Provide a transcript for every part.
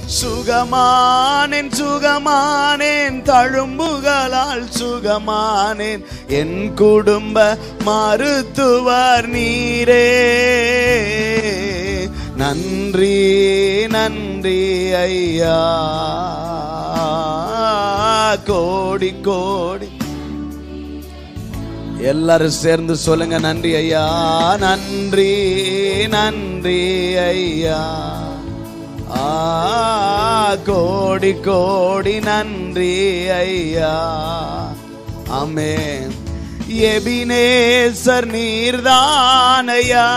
சுகமானேன் சுகமானேன் தழும்புகளால் சுகமானேன் என் குடும்ப மருத்துவர் நீரே நன்றி நன்றி ஐயா கோடி கோடி எல்லாரும் சேர்ந்து சொல்லுங்க நன்றி ஐயா நன்றி நன்றி ஐயா ஆ கோடி கோடி நன்றி ஐயா ஆமென் எபினேசர் நீர்தானையா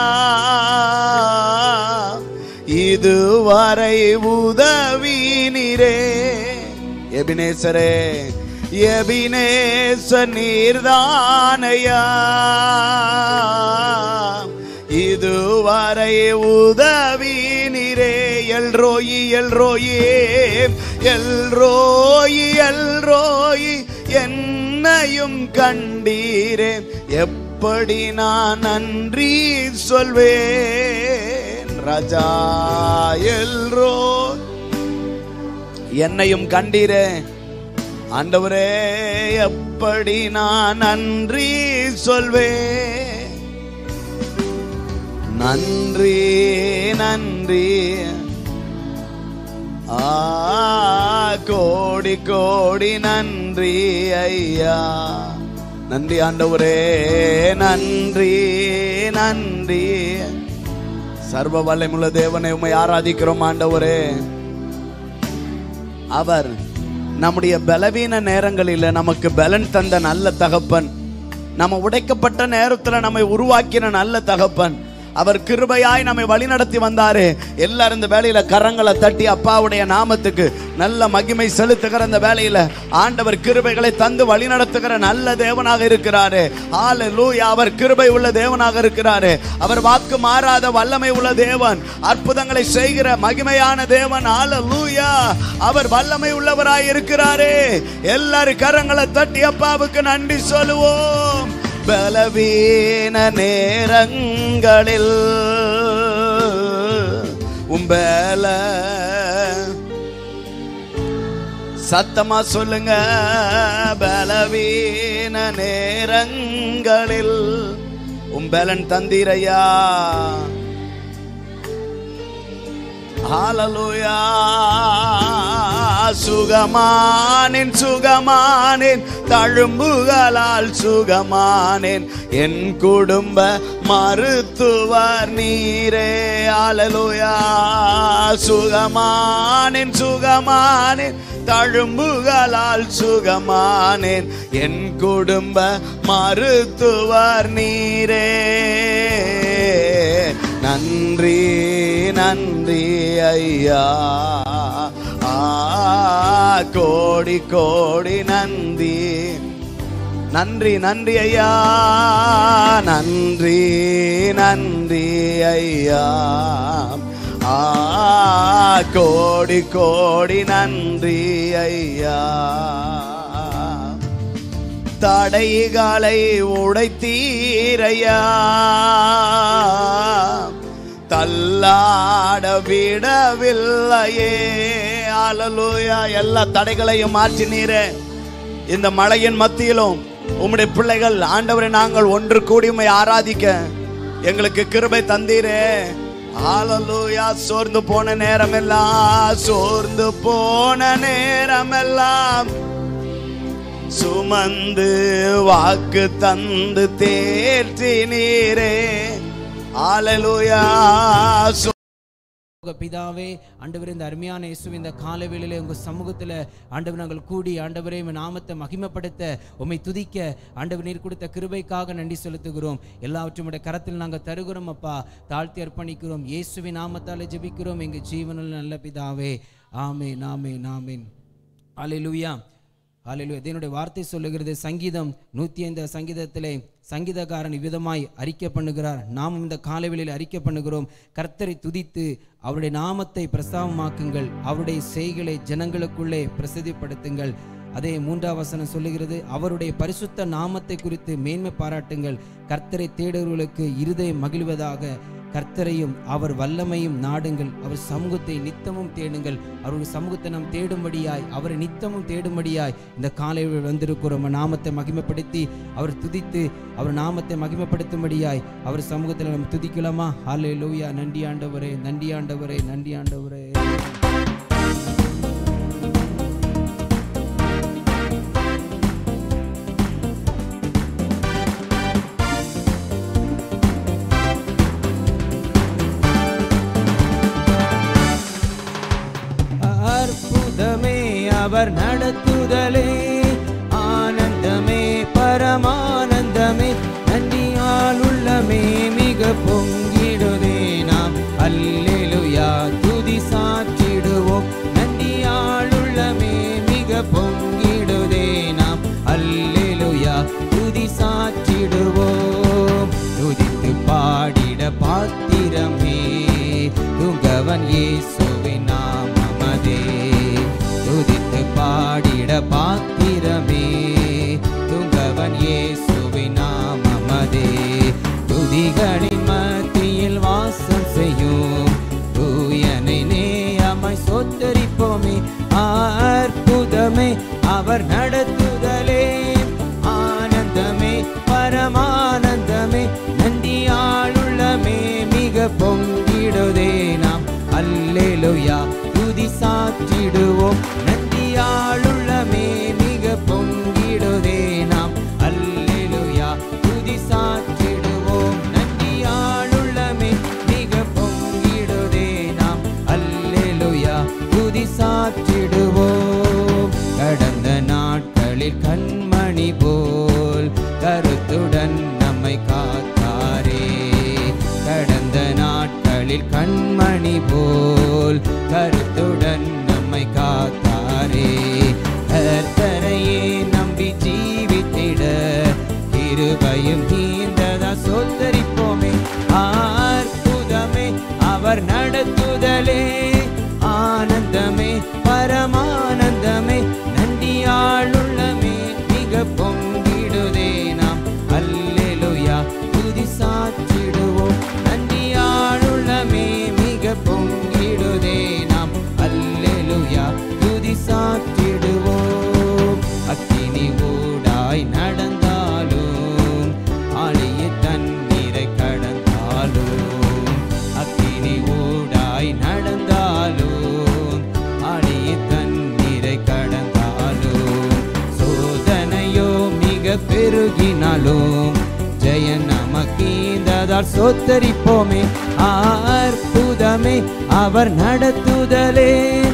இதுவரை உதவி நீரே எபினேசரே எபினேச நீர்தானையா இதுவரை உதவி நீரே எல்ரோயி எல்ரோயி எல்ரோயி எல்ரோயி என்னையும் கண்டீரே எப்படி நான் நன்றி சொல்வேன் ராஜா எல்ரோ என்னையும் கண்டீரே ஆண்டவரே எப்படி நான் நன்றி சொல்வேன் நன்றி நன்றி ஆ கோடி கோடி நன்றி ஐயா நன்றி ஆண்டவரே நன்றி நன்றி சர்வ வல்லமுள்ள தேவனை உம்மை ஆராதிக்கிறோம் ஆண்டவரே அவர் நம்முடைய பலவீன நேரங்களில் நமக்கு பலன் தந்த நல்ல தகப்பன் நம்ம உடைக்கப்பட்ட நேரத்துல நம்மை உருவாக்கின நல்ல தகப்பன் அவர் கிருபையாய் நம்மை வழிநடத்தி வந்தாரு எல்லாரும் இந்த வேலையில கரங்களை தட்டி அப்பாவுடைய நாமத்துக்கு நல்ல மகிமை செலுத்துகிற இந்த வேலையில ஆண்டவர் கிருபைகளை தந்து வழிநடத்துகிற நல்ல தேவனாக இருக்கிறாரு ஹalleluya அவர் கிருபை உள்ள தேவனாக இருக்கிறாரு அவர் வாக்கு மாறாத வல்லமை உள்ள தேவன் அற்புதங்களை செய்கிற மகிமையான தேவன் ஹalleluya அவர் வல்லமை உள்ளவராய் இருக்கிறாரே எல்லாரும் கரங்களை தட்டி அப்பாவுக்கு நன்றி சொல்லுவோம் பலவீன நேரங்களில் உம்பல சத்தமா சொல்லுங்க பலவீன நேரங்களில் உம்பலன் தந்திரையா ஹalleluya சுகமானேன் சுகமானேன் தழும்புகளால் சுகமானேன் என் குடும்ப மருத்துவர் நீரே ஹalleluya சுகமானேன் சுகமானேன் தழும்புகளால் சுகமானேன் என் குடும்ப மருத்துவர் நீரே நன்றி நன்றி ஐயா ஆ கோடி கோடி நன்றி நன்றி நன்றி ஐயா நன்றி நன்றி ஐயா ஆ கோடி கோடி நன்றி ஐயா தடைகளை உடைத்தீரையா தள்ளாட விடவில்லையே அலலுயா எல்லா தடைகளையும் மாற்றினீரே இந்த மழையின் மத்தியிலும் உம்முடைய பிள்ளைகள் ஆண்டவரை நாங்கள் ஒன்று கூடி உம்மை ஆராதிக்க எங்களுக்கு கிருபை தந்தீரே ஆலலூயா சோர்ந்து போன நேரமெல்லாம் சோர்ந்து போன நேரமெல்லாம் சுமந்து வாக்கு தந்து தேற்றி நீரே ஆலலுயா உங்க பிதாவே ஆண்டவரே இந்த அருமையான இயேசு இந்த காலவேளையில உங்க சமூகத்துல ஆண்டவர் நாங்கள் கூடி ஆண்டவரே உங்க நாமத்தை மகிமைப்படுத்த உம்மை துதிக்க ஆண்டவர் நீர் கொடுத்த கிருபைக்காக நன்றி செலுத்துகிறோம் எல்லாவற்றும் உடைய கரத்தில் நாங்கள் தருகிறோம் அப்பா தாழ்த்தி அர்ப்பணிக்கிறோம் இயேசுவின் நாமத்தாலே ஜெபிக்கிறோம் எங்க ஜீவனில் நல்ல பிதாவே ஆமென் ஆமென் ஆமென் அல்லேலூயா ஹalleluya தேவனுடைய வார்த்தை சொல்லுகிறது சங்கீதம் நூற்றி ஐந்து சங்கீதத்திலே சங்கீதக்காரன் இவ்விதமாய் அறிக்கை பண்ணுகிறார் நாமும் இந்த காலவெளியில் அறிக்கை பண்ணுகிறோம் கர்த்தரை துதித்து அவருடைய நாமத்தை பிரஸ்தாபமாக்குங்கள் அவருடைய செய்களை ஜனங்களுக்குள்ளே பிரசித்திப்படுத்துங்கள் அதே மூன்றாம் வசனம் சொல்லுகிறது அவருடைய பரிசுத்த நாமத்தை குறித்து மேன்மை பாராட்டுங்கள் கர்த்தரை தேடுகிறவர்களுக்கு இருதயம் மகிழ்வதாக கர்த்தரையும் அவர் வல்லமையும் நாடுங்கள் அவர் சமூகத்தை நித்தமும் தேடுங்கள் அவருடைய சமூகத்தை நாம் தேடும்படியாய் அவரை நித்தமும் தேடும்படியாய் இந்த காலையில் வந்திருக்கிறோம் நம்ம நாமத்தை மகிமைப்படுத்தி அவர் துதித்து அவர் நாமத்தை மகிமைப்படுத்தும்படியாய் அவர் சமூகத்தில் நம்ம துதிக்கலாமா ஹாலே லூயா நன்றி ஆண்டவரே நன்றி ஆண்டவரே நன்றி ஆண்டவரே அற்புதமே அவர் நடத்துதலே ஆனந்தமே பரமானந்தமே நன்றியால் உள்ளமே மிக பொங்கிடுதே நாம் அல்லேலுயா துதி சாற்றிடுவோம் நன்றியால் உள்ளமே மிக பொங்கிடுதே நாம் அல்லேலுயா துதி சாற்றிடுவோம் துதித்து பாடிட பாத்திரமே துங்கவன் இயேசுவின் நாமமதே துதித்து பாடிட பாத்திரமே துங்கவன் இயேசுவின் நாமமதே துதிகளின் மத்தியில் வாசம் செய்யும் தூயனை நேயமை சொத்தரிப்போமே அற்புதமே அவர் நடத்துதலே ஆனந்தமே பரமானந்தமே நன்றியாளுள்ளமே மிக பொங்கிடுதே நாம் அல்லேலுயா துதி சாற்றிடுவோம் நன்றியாளுள்ளமே மிக பொங்கிடுதே நாம் அல்லேலுயா துதி சாற்றிடுவோம் நன்றியாளுள்ளமே மிக பொங்கிடுதே நாம் அல்லேலுயா துதி சாற்றிடுவோம் கடந்த நாட்களில் கண்மணி போல் கருத்துடன் நம்மை காத்தாரே கடந்த நாட்களில் கண்மணி போல் கருத்துடன் நம்மை காத்தாரே கர்த்தரையே நம்பி ஜீவித்திட கிருபையும் தீர்ந்ததா சொத்தரிப்போமே அற்புதமே அவர் நடத்துதலே ஆனந்தமே பரமானந்தமே நன்றியாளுள்ளமே மிக பொங்கிடுதே நாம் அல்லேலுயா துதி சாற்றிடுவோம் நன்றியாளுள்ளமே மிக பொங்கிடுதே நாம் அல்லேலுயா துதி சாற்றிடுவோம் அக்கினி ஊடாய் நடந்தாலும் ஆழிய தண்ணீரை கடந்தாலும் அக்கினி ஊடாய் நடந்தாலும் ஆழிய தண்ணீரை கடந்தாலும் சோதனையோ மிக பெருகினாலும் ஜெய நமக்கீந்ததால் சொத்தரிப்போமே அற்புதமே அவர் நடத்துதலே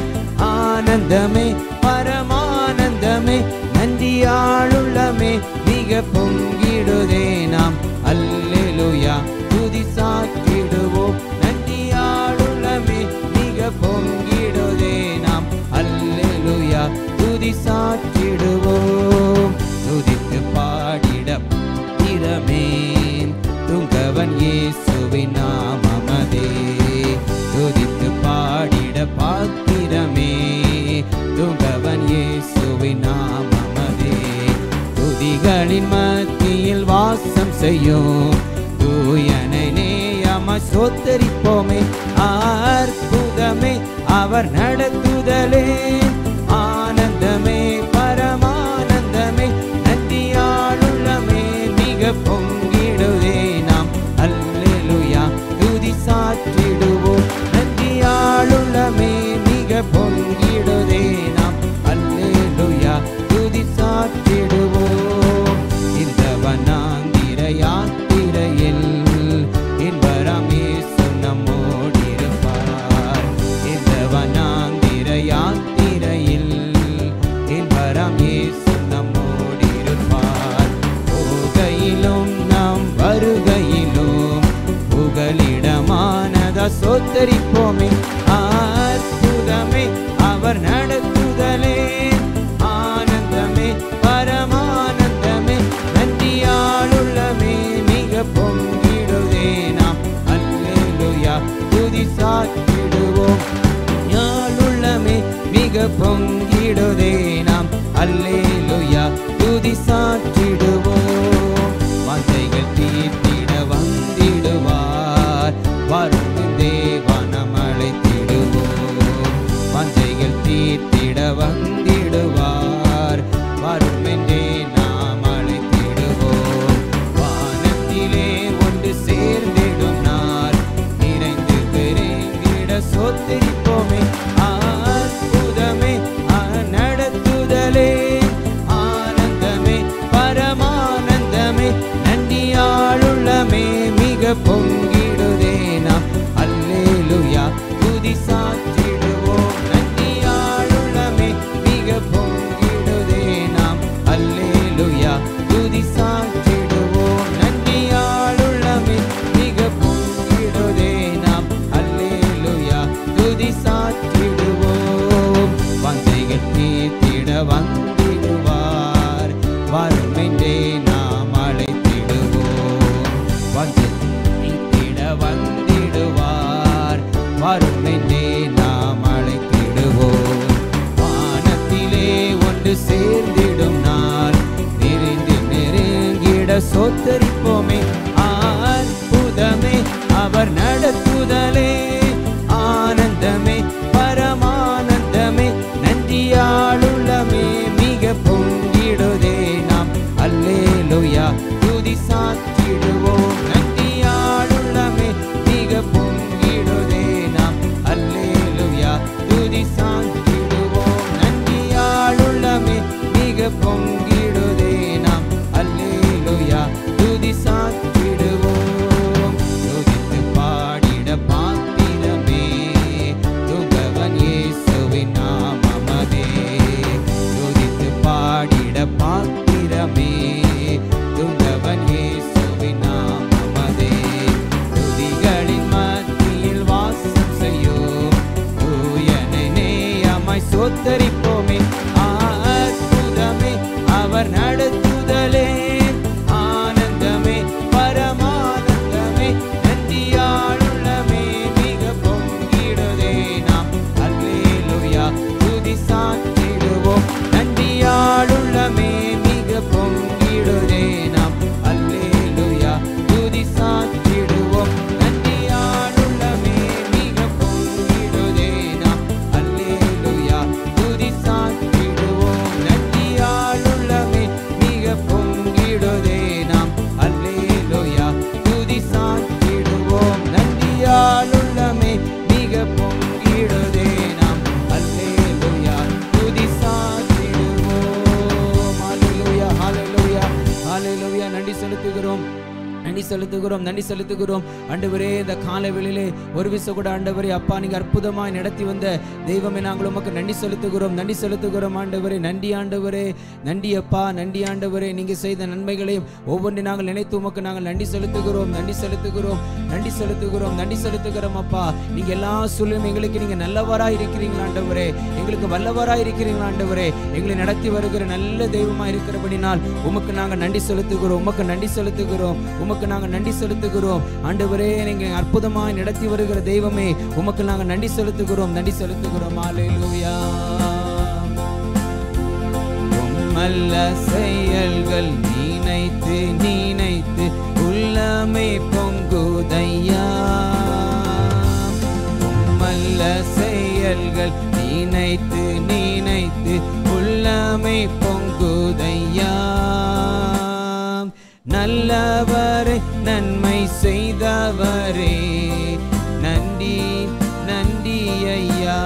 ஆனந்தமே பரமானந்தமே நன்றியாளுள்ளமே மிக பொங்கிடுதே நாம் அல்லேலுயா துதி சாற்றிடுவோம் நன்றியாளுள்ளமே மிக பொங்கிடுதே நாம் அல்லேலுயா துதி சாற்றிடுவோம் துதித்து பாடிட திறமே துங்கவன் இயேசுவின் நாமமதே துதித்து பாடிட பாத்திரமே துங்கவன் இயேசுவின் நாமமதே துதிகளின் மத்தியில் வாசம் செய்யும் தூயனை நேயம சொத்தரிப்போமே அற்புதமே அவர் நடத்துதலே ஆனந்தமே பரமானந்தமே நன்றியாளுள்ளமே மிக பொங்கிடுதே நாம் அல்லேலுயா துதி சாற்றிடுவோம் நன்றியாளுள்ளமே மிக பொங்கிடுதே நாம் அல்லேலுயா துதி சாற்றிடுவோம் இந்த வனாந்திர யாத்திரையில் இன்பரமே நம்மோடிருப்பார் இந்த வனாந்திர யாத்திரையில் இன்பரம் இயேசு நம்மோடிருப்பார் போகையிலும் நாம் வருகையிலும் புகலிடமானதா சொத்தரிப்போமே அற்புதமே அவர் நடத்துதலே ஆனந்தமே பரமானந்தமே நன்றியாளுள்ளமே மிக பொங்கிடுதே நாம் அல்லேலுயா துதி சாற்றிடுவோம் ஞானுள்ளமே மிக பொங்கிடுதே நாம் அல்லேலுயா துதி சாற்றிடுவோம் வாஞ்சைகள் தீர்த்திட வந்திடுவார் சோத்தரிப்போமே அற்புதமே நடத்துதலே ஆனந்தமே பரமானந்தமே நன்றியாளுள்ளமே மிக பொங்கிடுதே நாம் அல்லேலுயா துதி சாற்றிடுவோம் நன்றியாளுள்ளமே மிக பொங்கிடுதே நாம் அல்லேலுயா துதி சாற்றிடுவோம் நன்றியாளுள்ளமே மிக பொங்கிடுதே நாம் அல்லேலுயா துதி சாற்றிடுவோம் வந்தைகள் தீர்த்திட வந்திடுவார் வருமென்றே நாம் அழைத்திடுவோம் வந்து தீர்த்திட வந்திடுவார் வருமென்றே நாம் அழைத்திடுவோம் வானத்திலே ஒன்று சேர்ந்திடும் நாள் நெருங்கி நெருங்கிட சோத்தரிப்போமே அற்புதமே அவர் நடத்துதலே ஆனந்தமே பரமானந்தமே நன்றியாளுள்ளமே மிக பொங்கிடுதே நாம் அல்லேலுயா துதி சாற்றிடுவோம் நன்றியாளுள்ளமே மிக பொங்கிடுதே நாம் அல்லேலுயா துதி சாற்றிடுவோம் நன்றியாளுள்ளமே மிக பொங்கிடுதே நாம் அல்லேலுயா துதி சாற்றிடுவோம் துதித்து பாடிட பாத்திரமே துகவன் இயேசுவின் நாமமதே துதித்து பாடிட பாத்திரமே துங்கவன் இயேசுவின் நாமமதே துதிகளின் மத்தியில் வாசம் செய்யும் தூயனை நேயமாய் சோத்தரிப்போமே அற்புதமே அவர் நடத்துதலே ஆனந்தமே பரமானந்தமே நன்றியாளுள்ளமே மிக பொங்கிடுதே நாம் அல்லேலுயா துதி சாற்றிடுவோம் நன்றியாளுள்ளமே மிக பொங்கிடுதே நாம் அல்லேலுயா துதி சாற்றிடுவோம் நன்றியாளுள்ளமே மிக பொங்கிடுதே நாம் அல்லேலுயா துதி சாற்றிடுவோம் நன்றியாளுள்ளமே மிக பொங்கிடுதே நாம் அல்லேலுயா துதி சாற்றிடுவோம் நன்றியாளுள்ளமே மிக பொங்கிடுதே நாம் அல்லேலுயா துதி சாற்றிடுவோம் ஹalleluya ஹalleluya ஹalleluya நன்றி செலுத்துகிறோம் நன்றி செலுத்துகிறோம் நன்றி செலுத்துகிறோம் ஆண்டவரே இந்த காலை வேளையிலே ஒரு விச கூட ஆண்டவரே அப்பா நீங்க அற்புதமாய் நடத்தி வந்த தெய்வமே நாங்கள் உமக்கு நன்றி செலுத்துகிறோம் நன்றி செலுத்துகிறோம் ஆண்டவரே நன்றி ஆண்டவரே நன்றி அப்பா நன்றி ஆண்டவரே நீங்க செய்த நன்மைகளையும் ஒவ்வொன்றை நாங்கள் நினைத்து உமக்கு நாங்கள் நன்றி செலுத்துகிறோம் நன்றி செலுத்துகிறோம் நன்றி செலுத்துகிறோம் நன்றி செலுத்துகிறோம் அப்பா நீங்க எல்லா சூழ்நிலையும் எங்களுக்கு நீங்க நல்லவராய் இருக்கிறீங்களா ஆண்டவரே எங்களுக்கு வல்லவராய் இருக்கிறீங்களா ஆண்டவரே எங்களை நடத்தி வருகிற நல்ல தெய்வமா இருக்கிறபடினால் உமக்கு நாங்கள் நன்றி செலுத்துகிறோம் உமக்கு நன்றி செலுத்துகிறோம் உமக்கு நாங்கள் நன்றி செலுத்துகிறோம் ஆண்டவரே நீங்க அற்புதமாய் நடத்தி வருகிற தெய்வமே உமக்கு நாங்கள் நன்றி செலுத்துகிறோம் நன்றி செலுத்துகிறோம் ஹalleluya உம்மல்ல செயல்கள் நினைத்து நினைத்து உள்ளமே பொங்குதையா உம்மல்ல செயல்கள் நினைத்து நினைத்து உள்ளமே பொங்குதையா நல்லவரே நன்மை செய்தவரே நன்றி நன்றி ஐயா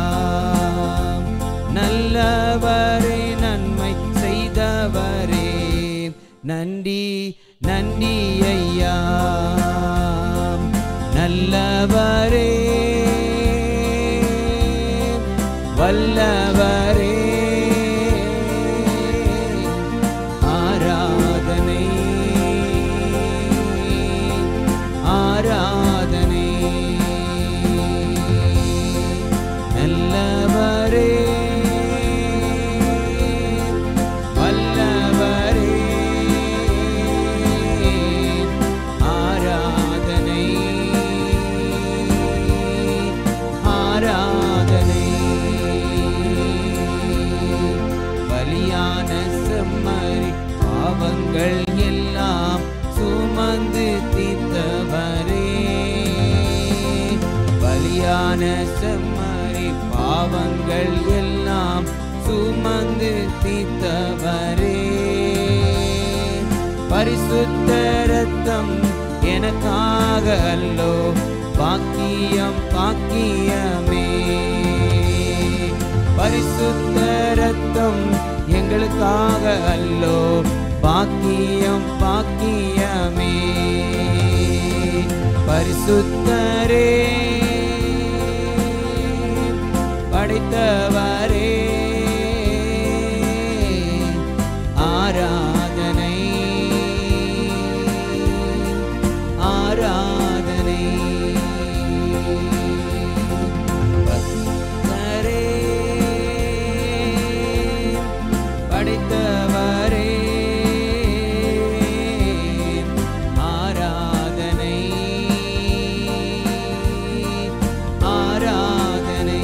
நல்லவரே நன்மை செய்தவரே நன்றி நன்றி ஐயா நல்லவரே வல்லவரே ஆராதனை ஆராதனை நல்லவரே வல்லவரே ஆராதனை ஆராதனை பலியான செம்மறி பாவங்கள் எல்லாம் சுமந்து தீர்த்தவரே பலியான செம்மறி பாவங்கள் எல்லாம் சுமந்து தீர்த்தவரே பரிசுத்த ரத்தம் எனக்காக அல்லோ பாக்கியம் பாக்கியமே பரிசுத்த ரத்தம் எங்களுக்காக அல்லோ பாக்கியம் பாக்கியமே பரிசுத்தரே படைத்தவரே ஆராதனை ஆராதனை பக்தரே படைத்தவரே ஆராதனை ஆராதனை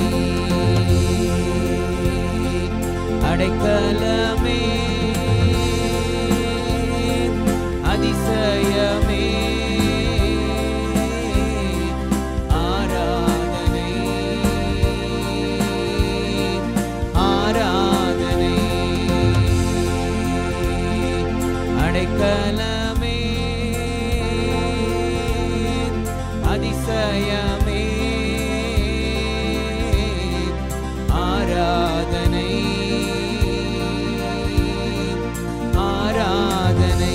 அடைக்கலமே அதிசயமே ஆராதனை ஆராதனை அடைக்கலமே அதிசயமே ஆராதனை ஆராதனை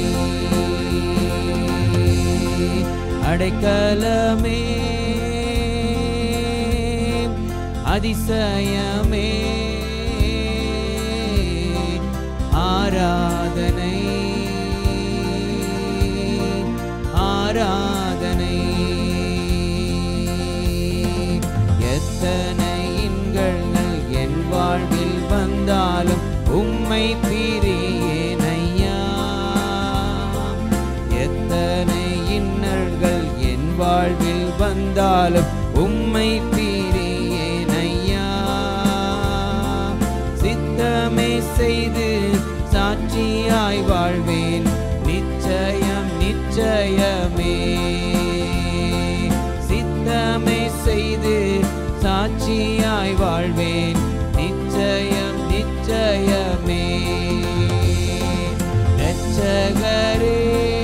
அடைக்கலமே அதிசயமே ஆராதனை ஆராதனை எத்தனை இன்கள் என் வாழ்வில் வந்தாலும் உம்மை பிரியேனையா எத்தனை இன்னல்கள் என் வாழ்வில் வந்தாலும் உம்மை பிரியேனையா சித்தமே செய்து சாட்சியாய் வாழ்வேன் நிச்சயம் நிச்சயமே சித்தமே செய்து சாட்சியாய் வாழ்வேன் நிச்சயம் நிச்சயமே ரட்சகரே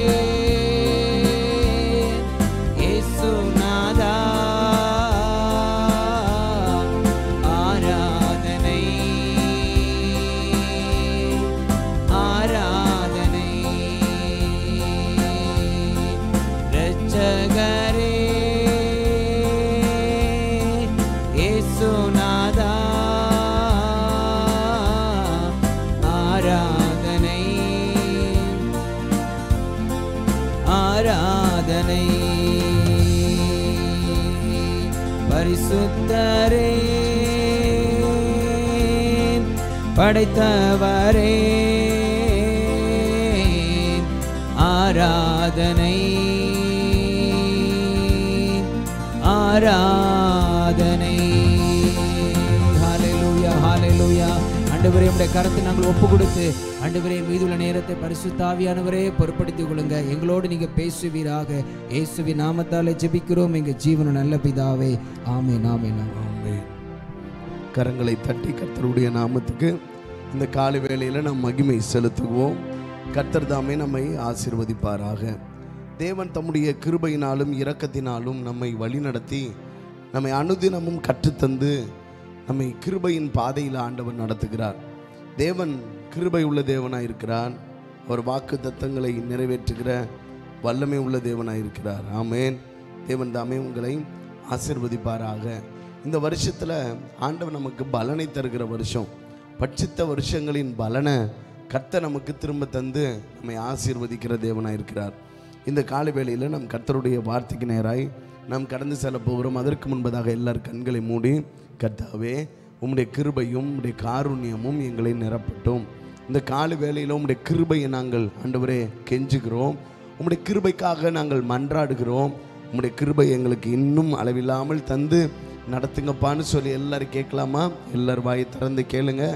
இயேசுநாதா ஆராதனை ஆராதனை ரட்சகரே இயேசுநாதா ஆராதனை ஆராதனை பரிசுத்தரே படைத்தவரே ஆராதனை ஆராதனை ஹalleluya ஹalleluya ஆண்டவரே உம்முடைய கரத்தை நாங்கள் ஒப்பு கொடுத்து ஆண்டவரே மீதுள்ள நேரத்தை பரிசுத்தாவியானவரே பொறுப்படுத்திக் கொள்ளுங்க எங்களோடு நீங்க பேசுவீராக இயேசுவின் நாமத்தாலே ஜெபிக்கிறோம் எங்க ஜீவன நல்ல பிதாவே ஆமென் ஆமென் ஆமென். ஆமென். கரங்களை தட்டி கர்த்தருடைய நாமத்துக்கு இந்த காலை வேளையில் நாம் மகிமை செலுத்துவோம் கர்த்தர் தாமே நம்மை ஆசீர்வதிப்பாராக தேவன் தம்முடைய கிருபையினாலும் இரக்கத்தினாலும் நம்மை வழிநடத்தி நம்மை அனுதினமும் கற்றுத்தந்து நம்மை கிருபையின் பாதையில் ஆண்டவர் நடத்துகிறார் தேவன் கிருபை உள்ள தேவனாய் இருக்கிறார் அவர் வாக்கு தத்தங்களை நிறைவேற்றுகிற வல்லமை உள்ள தேவனாய் இருக்கிறார் ஆமேன் தேவன் தாமே உங்களை ஆசிர்வதிப்பாராக இந்த வருஷத்தில் ஆண்டவர் நமக்கு பலனை தருகிற வருஷம் பட்சித்த வருஷங்களின் பலனை கர்த்தர் நமக்கு திரும்ப தந்து நம்மை ஆசீர்வதிக்கிற தேவனாய் இருக்கிறார் இந்த காலை வேளையில் நம் கர்த்தருடைய வார்த்தைக்கு நேராய் நாம் கடந்து செல்ல போகிறோம் அதற்கு முன்பதாக எல்லார் கண்களை மூடி கர்த்தாவே உம்முடைய கிருபையும் உம்முடைய காருண்யமும் எங்களை நிரப்பட்டும் இந்த காலை வேளையில் உம்முடைய கிருபையை நாங்கள் ஆண்டவரே கெஞ்சுகிறோம் உம்முடைய கிருபைக்காக நாங்கள் மன்றாடுகிறோம் உம்முடைய கிருபை எங்களுக்கு இன்னும் அளவில்லாமல் தந்து நடத்துங்கப்பான்னு சொல்லி எல்லாரும் கேட்கலாமா எல்லாரும் வாயை திறந்து கேளுங்க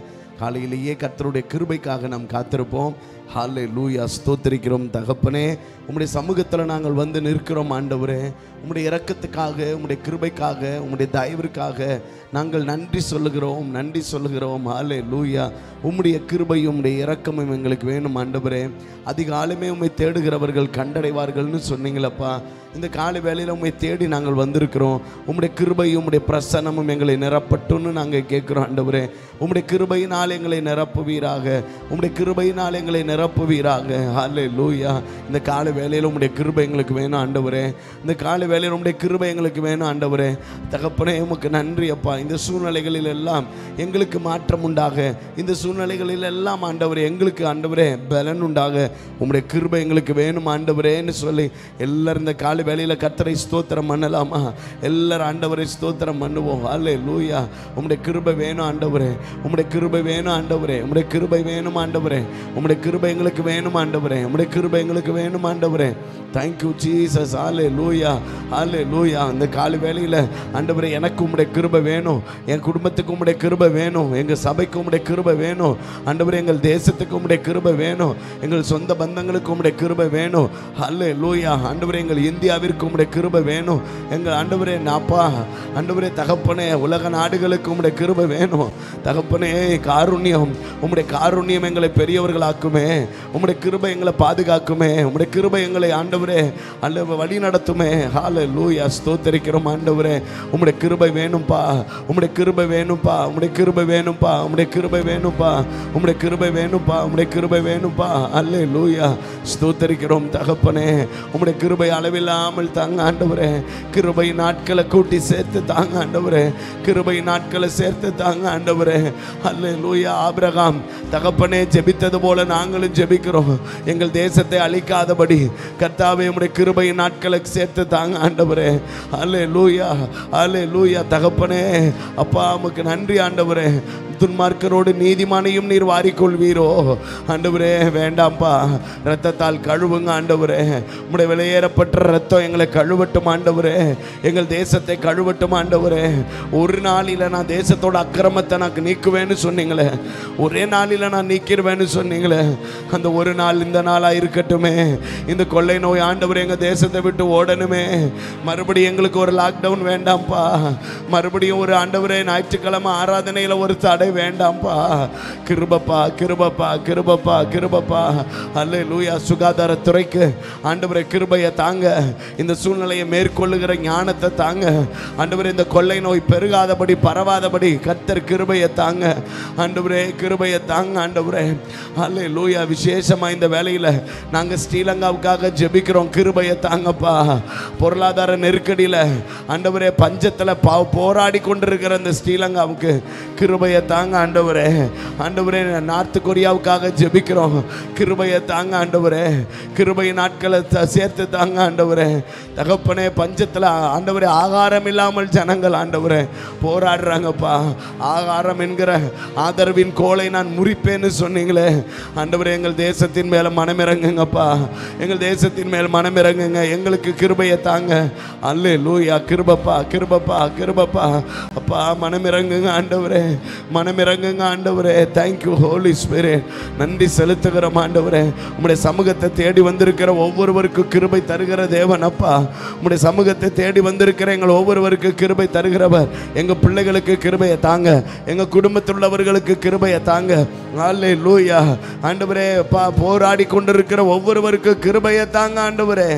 காலையிலேயே கர்த்தருடைய கிருபைக்காக நாம் காத்திருப்போம் ஹாலே லூயா ஸ்தோத்திரிக்கிறோம் தகப்பனே உம்முடைய சமூகத்தில் நாங்கள் வந்து நிற்கிறோம் ஆண்டவரே உம்முடைய இரக்கத்துக்காக உம்முடைய கிருபைக்காக உம்முடைய தயவிற்காக நாங்கள் நன்றி சொல்லுகிறோம் நன்றி சொல்லுகிறோம் ஹாலே லூயா உம்முடைய கிருபையும் உம்முடைய இரக்கமும் எங்களுக்கு வேணும் ஆண்டவரே அதிகாலமே உம்மை தேடுகிறவர்கள் கண்டடைவார்கள்னு சொன்னீங்களப்பா இந்த காலை வேளையில் உம்மை தேடி நாங்கள் வந்திருக்கிறோம் உம்முடைய கிருபையும் உம்முடைய பிரசன்னமும் எங்களை நிரப்பட்டும்னு நாங்கள் கேட்குறோம் ஆண்டவரே உம்முடைய கிருபையினால் எங்களை நிரப்புவீராக உம்முடைய கிருபையினால் எங்களை நிரப்புவீராக ஹாலே லூயா இந்த காலை வேளையில் உம்முடைய கிருபை எங்களுக்கு வேணும் ஆண்டவரே இந்த காலை வேளையில் உம்முடைய கிருபை எங்களுக்கு வேணும் ஆண்டவரே தகப்பனே உமக்கு நன்றி அப்பா இந்த சூழ்நிலைகளில் எல்லாம் எங்களுக்கு மாற்றம் உண்டாக இந்த சூழ்நிலைகளில் எல்லாம் ஆண்டவரே எங்களுக்கு ஆண்டவரே பலன் உண்டாக உம்முடைய கிருபை எங்களுக்கு வேணும் ஆண்டவரேன்னு சொல்லி எல்லாரும் இந்த காலை வேளையில் கத்தரை ஸ்தோத்திரம் பண்ணலாமா எல்லாரும் ஆண்டவரை ஸ்தோத்திரம் பண்ணுவோம் அல்லே லூயா உம்முடைய கிருபை வேணும் ஆண்டவரே உம்முடைய கிருபை வேணும் ஆண்டவரே உம்முடைய கிருபை வேணும் ஆண்டவரே உம்முடைய கிருபை எங்களுக்கு வேணும் ஆண்டவரே உம்முடைய கிருபை எங்களுக்கு வேணும் ஆண்டவரே தேங்க்யூ ஜீசஸ் ஆலே லூயா ஆலே லூயா அந்த காலை வேளையில் ஆண்டவரே எனக்கு உம்முடைய கிருபை வேணும் என் குடும்பத்துக்கு உம்முடைய கிருபை வேணும் எங்கள் சபைக்கு உம்முடைய கிருபை வேணும் ஆண்டவரே எங்கள் தேசத்துக்கு உம்முடைய கிருபை வேணும் எங்கள் சொந்த பந்தங்களுக்கு உம்முடைய கிருபை வேணும் அல்லே லூயா ஆண்டவரே எங்கள் இந்தியாவிற்கு உம்முடைய கிருபை வேணும் எங்கள் ஆண்டவரே நாப்பா ஆண்டவரே தகப்பனே உலக நாடுகளுக்கு உம்முடைய கிருபை வேணும் தகப்பனே காருண்யம் உம்முடைய காருண்யம் எங்களை பெரியவர்களாக்குமே உம்முடைய கிருபை எங்களை பாதுகாக்குமே உம்முடைய கிருபை எங்களை ஆண்டவரே அல்ல வழி நடத்துமே ஹால லூயா ஸ்தோத்தரிக்கிறோம் ஆண்டவரே உம்முடைய கிருபை வேணும்பா உம்முடைய கிருபை வேணும்பா உம்முடைய கிருபை வேணும்பா உம்முடைய கிருபை வேணும்பா உம்முடைய கிருபை வேணும்பா உம்முடைய கிருபை வேணும்பா அல்லே லூயா ஸ்தோத்தரிக்கிறோம் தகப்பனே உம்முடைய கிருபை அளவில்லாமல் தாங்க ஆண்டவரே கிருபை நாட்களை கூட்டி சேர்த்து தாங்க ஆண்டவரே கிருபை நாட்களை சேர்த்து தாங்க ஆண்டவரே அல்லே லூயா ஆபிரகாம் தகப்பனே ஜெபித்தது போல நாங்களும் ஜெபிக்கிறோம் எங்கள் தேசத்தை அழிக்காதபடி கர்த்தாவே உம்முடைய கிருபை நாட்களை சேர்த்து தாங்க ஆண்டவரே அல்லே லூயா அல்லே லூயா தகப்பனே அப்பா உமக்கு நன்றி ஆண்டவரே துன்மார்க்கரோடு நீதிமானையும் நீர் வாரிக்கொள்வீரோ ஆண்டவரே வேண்டாம்ப்பா ரத்தத்தால் கழுவுங்க ஆண்டவரே உம்முடைய விலையேறப்பட்ட ரத்தம் எங்களை கழுவட்டும் ஆண்டவரே எங்கள் தேசத்தை கழுவட்டும் ஆண்டவரே ஒரு நாளில் நான் தேசத்தோட அக்கிரமத்தை நான் நீக்குவேன்னு சொன்னீங்களே ஒரே நாளில் நான் நீக்கிடுவேன்னு சொன்னீங்களே அந்த ஒரு நாள் இந்த நாளாக இருக்கட்டுமே இந்த கொள்ளை நோய் ஆண்டவர் எங்கள் தேசத்தை விட்டு ஓடணுமே மறுபடியும் எங்களுக்கு ஒரு லாக்டவுன் வேண்டாம்ப்பா மறுபடியும் ஒரு ஆண்டவரே ஞாயிற்றுக்கிழமை ஆராதனையில் ஒரு தடை வேண்டாம்ப்பா கிருபப்பா கிருபப்பா கிருபப்பா கிருபப்பா அல்லே லூயா சுகாதாரத்துறைக்கு ஆண்டவரே கிருபையை தாங்க இந்த சூழ்நிலையை மேற்கொள்ளுகிற ஞானத்தை தாங்க ஆண்டவரே இந்த கொள்ளை நோய் பெருகாதபடி பரவாதபடி கத்தர் கிருபையை தாங்க ஆண்டவரே கிருபையை தாங்க ஆண்டவரே அல்லே லூயா விசேஷமா இந்த வேலையில் நாங்கள் ஸ்ரீலங்காவுக்காக ஜெபிக்கிறோம் கிருபையை தாங்கப்பா பொருளாதார நெருக்கடியில் ஆண்டவரே பஞ்சத்தில் பா போராடி கொண்டிருக்கிற இந்த ஸ்ரீலங்காவுக்கு கிருபையை தாங்க ஆண்டவரே ஆண்டவரே நார்த் கொரியாவுக்காக ஜெபிக்கிறோம் கிருபையை தாங்க ஆண்டவரே கிருபை நாட்களை த- சேர்த்து தாங்க ஆண்டவரே தகப்பனே பஞ்சத்தில் ஆண்டவரே ஆகாரம் இல்லாமல் ஜனங்கள் ஆண்டவரே போராடுறாங்கப்பா ஆகாரம் என்கிற ஆதரவின் கோலை நான் முறிப்பேன்னு சொன்னீங்களே ஆண்டவரே எங்கள் தேசத்தின் மேலே மனமிறங்குங்கப்பா எங்கள் தேசத்தின் மேல் மனமிறங்குங்க எங்களுக்கு கிருபையை தாங்க அல்லே லூயா கிருபப்பா கிருபப்பா கிருபப்பா அப்பா மனமிறங்குங்க ஆண்டவரே மனமிறங்குங்க ஆண்டவரே தேங்க்யூ ஹோலி ஸ்பிரிட் நன்றி செலுத்துகிறோம் ஆண்டவரே உம்முடைய சமூகத்தை தேடி வந்திருக்கிற ஒவ்வொருவருக்கும் கிருபை தருகிற தேவன் அப்பா உம்முடைய சமூகத்தை தேடி வந்திருக்கிற எங்கள் ஒவ்வொருவருக்கு கிருபை தருகிறவர் எங்க பிள்ளைகளுக்கு கிருபையை தாங்க எங்க குடும்பத்தில் உள்ளவர்களுக்கு கிருபையை தாங்க அல்லே லூயா ஆண்டவரே அப்பா போராடி கொண்டிருக்கிற ஒவ்வொருவருக்கு கிருபையை தாங்க ஆண்டவரே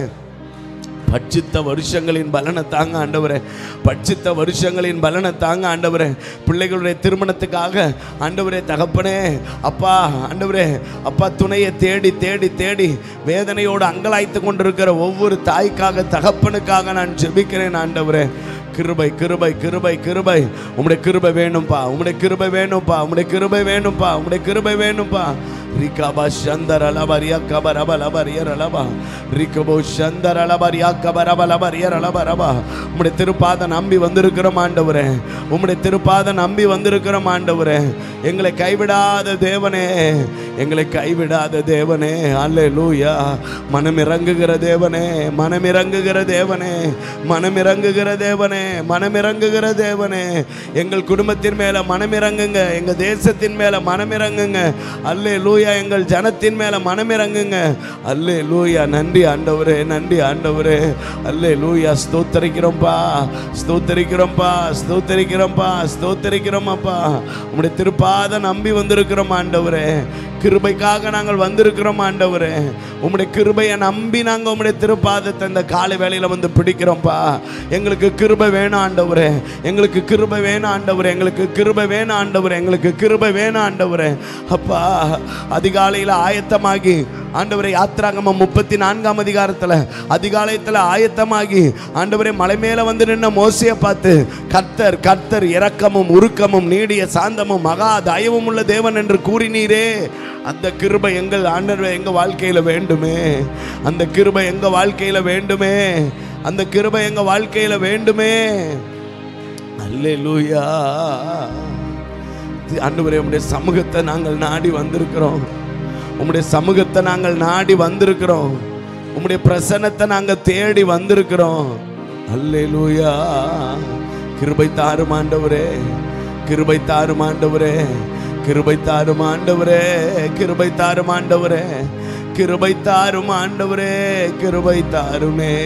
பட்சித்த வருஷங்களின் பலனை தாங்க ஆண்டவரே பட்சித்த வருஷங்களின் பலனை தாங்க ஆண்டவரே பிள்ளைகளுடைய திருமணத்துக்காக ஆண்டவரே தகப்பனே அப்பா ஆண்டவரே அப்பா துணையை தேடி தேடி தேடி வேதனையோடு அங்கலாய்த்து கொண்டிருக்கிற ஒவ்வொரு தாய்க்காக தகப்பனுக்காக நான் ஜெபிக்கிறேன் ஆண்டவரே கிருபை கிருபை கிருபை கிருபை உம்முடைய கிருபை வேணும்பா உம்முடைய கிருபை வேணும்பா உம்முடைய கிருபை வேணும்பா உம்முடைய கிருபை வேணும்பா ரிகபா சந்தரலபரியா கபரபலபரியரலபா ரிகபோ சந்தரலபரியா கபரபலபரியரலபரபா உம்முடைய திருப்பாத நம்பி வந்திருக்கிறோம் ஆண்டவரே உம்முடைய திருப்பாத நம்பி வந்திருக்கிறோம் ஆண்டவரே எங்களை கைவிடாத தேவனே எங்களை கைவிடாத தேவனே அல்லேலூயா மனம் இறங்குகிற தேவனே மனம் இறங்குகிற தேவனே மனம் இறங்குகிற தேவனே மனம் இறங்குகிற தேவனே எங்கள் குடும்பத்தின் மேல மனம் இறங்குங்க எங்க தேசத்தின் மேல மனம் இறங்குங்க அல்லே லூயா எங்கள் ஜனத்தின் மேல மனம் இறங்குங்க அல்லே லூயா நன்றி ஆண்டவரே நன்றி ஆண்டவரே அல்லே லூயா ஸ்தோத்தரிக்கிறோம்ப்பா ஸ்தோத்தரிக்கிறோம்ப்பா ஸ்தோத்தரிக்கிறோம்ப்பா ஸ்தோத்தரிக்கிறோம் அப்பா உம்முடைய திருப்பாத நம்பி வந்திருக்கிறோம் ஆண்டவரே கிருபைக்காக நாங்கள் வந்திருக்கிறோம் ஆண்டவரே உம்முடைய கிருபையை நம்பி நாங்கள் உம்முடைய திருப்பாதத்தை இந்த காலை வேளையில வந்து பிடிக்கிறோம்ப்பா எங்களுக்கு கிருபை வேணும் ஆண்டவரே எங்களுக்கு கிருபை வேணும் ஆண்டவரே எங்களுக்கு கிருபை வேணும் ஆண்டவரே எங்களுக்கு கிருபை வேணும் ஆண்டவரே அப்பா அதிகாலையில் ஆயத்தமாகி ஆண்டவரே யாத்திராங்கமம் முப்பத்தி நான்காம் அதிகாரத்தில் அதிகாலயத்தில் ஆயத்தமாகி ஆண்டவரே மலை மேலே வந்து நின்ன மோசையை பார்த்து கர்த்தர் கர்த்தர் இரக்கமும் உருக்கமும் நீடிய சாந்தமும் மகா தயவும் உள்ள தேவன் என்று கூறினீரே அந்த கிருபை எங்கள் ஆண்டவரே எங்க வாழ்க்கையில வேண்டுமே அந்த கிருபை எங்க வாழ்க்கையில வேண்டுமே அந்த கிருபை எங்க வாழ்க்கையில வேண்டுமே அல்லேலூயா ஆண்டவரே உம்முடைய சமூகத்தை நாங்கள் நாடி வந்திருக்கிறோம் உம்முடைய சமூகத்தை நாங்கள் நாடி வந்திருக்கிறோம் உம்முடைய பிரசன்னத்தை நாங்கள் தேடி வந்திருக்கிறோம் அல்லேலூயா கிருபை தாரும் ஆண்டவரே கிருபை தாரும் ஆண்டவரே கிருபை தாரும் ஆண்டவரே கிருபை தாரும் ஆண்டவரே கிருபை தாரும் ஆண்டவரே கிருபை தாருமே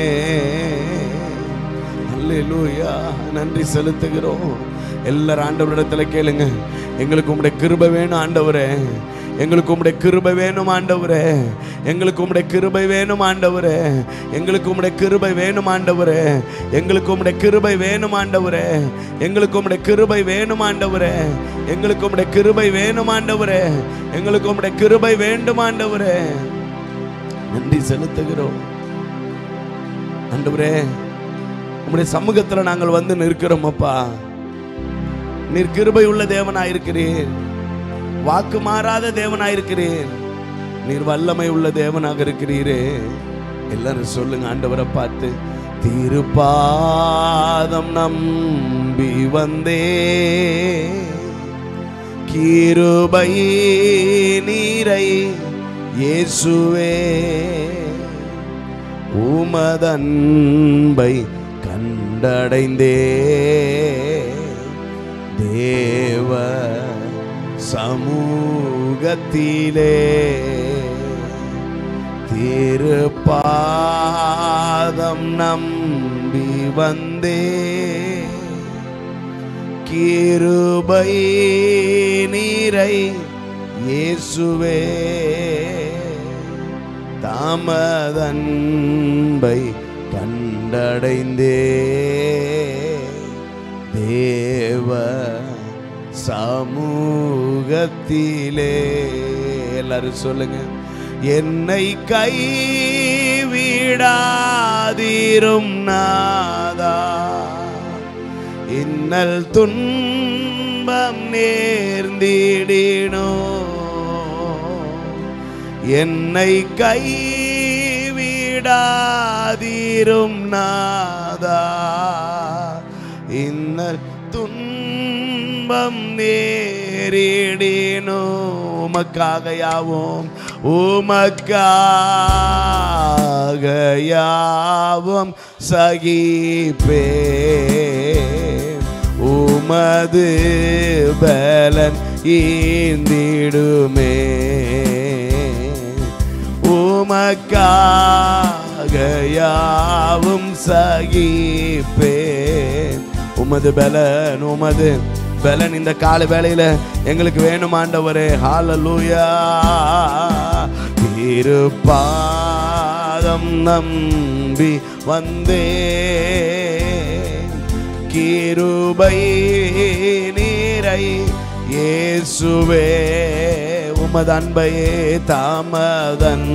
அல்லேலூயா நன்றி செலுத்துகிறோம் எல்லாரும் ஆண்டவரிடத்துல கேளுங்க எங்களுக்கு உம்முடைய கிருபை வேணும் ஆண்டவரே எங்களுக்கு உம்முடைய கிருபை வேணும் ஆண்டவரே எங்களுக்கு உம்முடைய கிருபை வேணும் ஆண்டவரே எங்களுக்கு உம்முடைய கிருபை வேணும் ஆண்டவரே எங்களுக்கு உம்முடைய கிருபை வேணும் ஆண்டவரே எங்களுக்கு உம்முடைய கிருபை வேணும் ஆண்டவரே எங்களுக்கு உம்முடைய கிருபை வேணும் ஆண்டவரே எங்களுக்கு உம்முடைய கிருபை வேண்டும் ஆண்டவரே நன்றி செலுத்துகிறோம் ஆண்டவரே உம்முடைய சமூகத்துல நாங்கள் வந்து நிற்கிறோம் அப்பா நீர் கிருபை உள்ள தேவனாயிருக்கிறீர் வாக்கு மாறாத தேவனாயிருக்கிறீர் நீர் வல்லமை உள்ள தேவனாக இருக்கிறீரே எல்லாரும் சொல்லுங்க ஆண்டவரை பார்த்து திருப்பாதம் நம்பி வந்தே கிருபை நீரை இயேசுவே உமதன்பை கண்டடைந்தே தேவ சமூகத்திலே திருப்பாதம் நம்பி வந்தே கிருபை நீரை இயேசுவே தாமதன்பை கண்டடைந்தே தேவ சமூகத்திலே எல்லாரும் சொல்லுங்க என்னை கைவிடாதீரும் நாதா இன்னல் துன்பம் நேர்ந்திடினோ என்னை கைவிடாதீரும் நாதா இன்னல் துன்பம் நேரிடினோ உமக்காக யாவோம் உமக்காக யாவும் சகிப்பே உமது பலன் ஈந்திடுமே உமக்காக யாவும் சகிப்பேன் உமது பலன் உமது பலன் இந்த கால வேளையில எங்களுக்கு வேணும் ஆண்டவரே ஹalleluya திருப்பாதம் நம்பி வந்தே கிருபை நீரை இயேசுவே உமது அன்பையே தாமதன்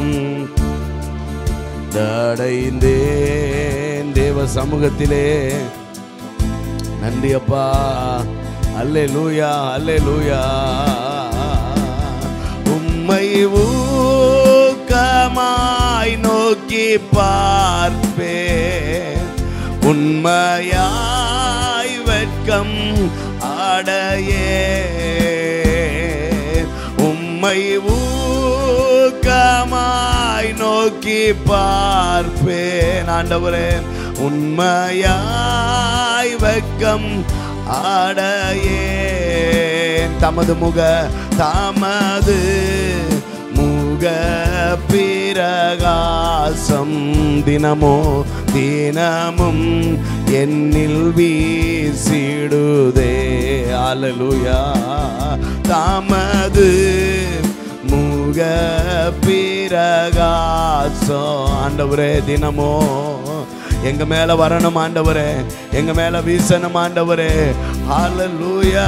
அடைந்தேன் தேவ சமூகத்திலே நன்றி அப்பா அல்லே லூயா அல்லே லூயா உம் உம்மை ஊக்கமாய் நோக்கி பார்ப்பேன் உண்மையாய் வெட்கம் அடையே உம்மை ஊக்கமாய் நோக்கி பார்ப்பேன் ஆண்டவரே உண்மையாய் வெட்கம் அடையேன் தமது முக தமது முக பிரகாசம் தினமோ தினமும் என்னில் வீசிடுதே அலலுயா தமது முக பிரகாசம் ஆண்டவரே தினமோ எங்க மேல வரணும் ஆண்டவரே எங்க மேல வீசணும் ஆண்டவரே ஹalleluya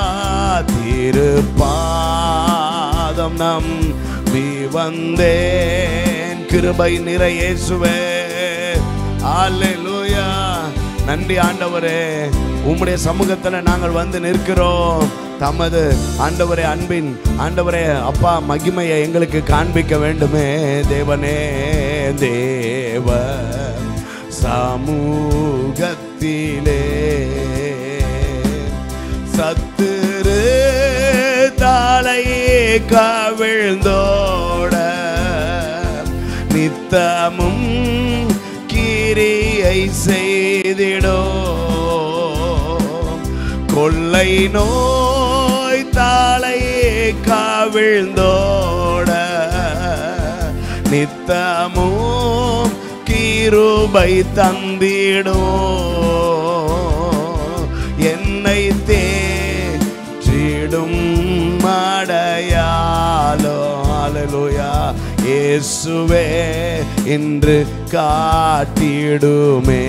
திருப்பாதம் நம்பி வந்தேன் கிருபை நிறை இயேசுவே ஹalleluya நன்றி ஆண்டவரே உம்முடைய சமூகத்துல நாங்கள் வந்து நிற்கிறோம் தமது ஆண்டவரே அன்பின் ஆண்டவரே அப்பா மகிமையை எங்களுக்கு காண்பிக்க வேண்டுமே தேவனே தேவ சமூகத்திலே சத்துரு தாளை கவிழ்ந்தோட நித்தமும் கிரியை செய்திடோ கொள்ளை நோய் தாளை கவிழ்ந்தோட நித்தமும் கிருபை தந்திடோ என்னை தேற்றிடும் மடையாலோ அலலுயா இயேசுவே இன்று காட்டிடுமே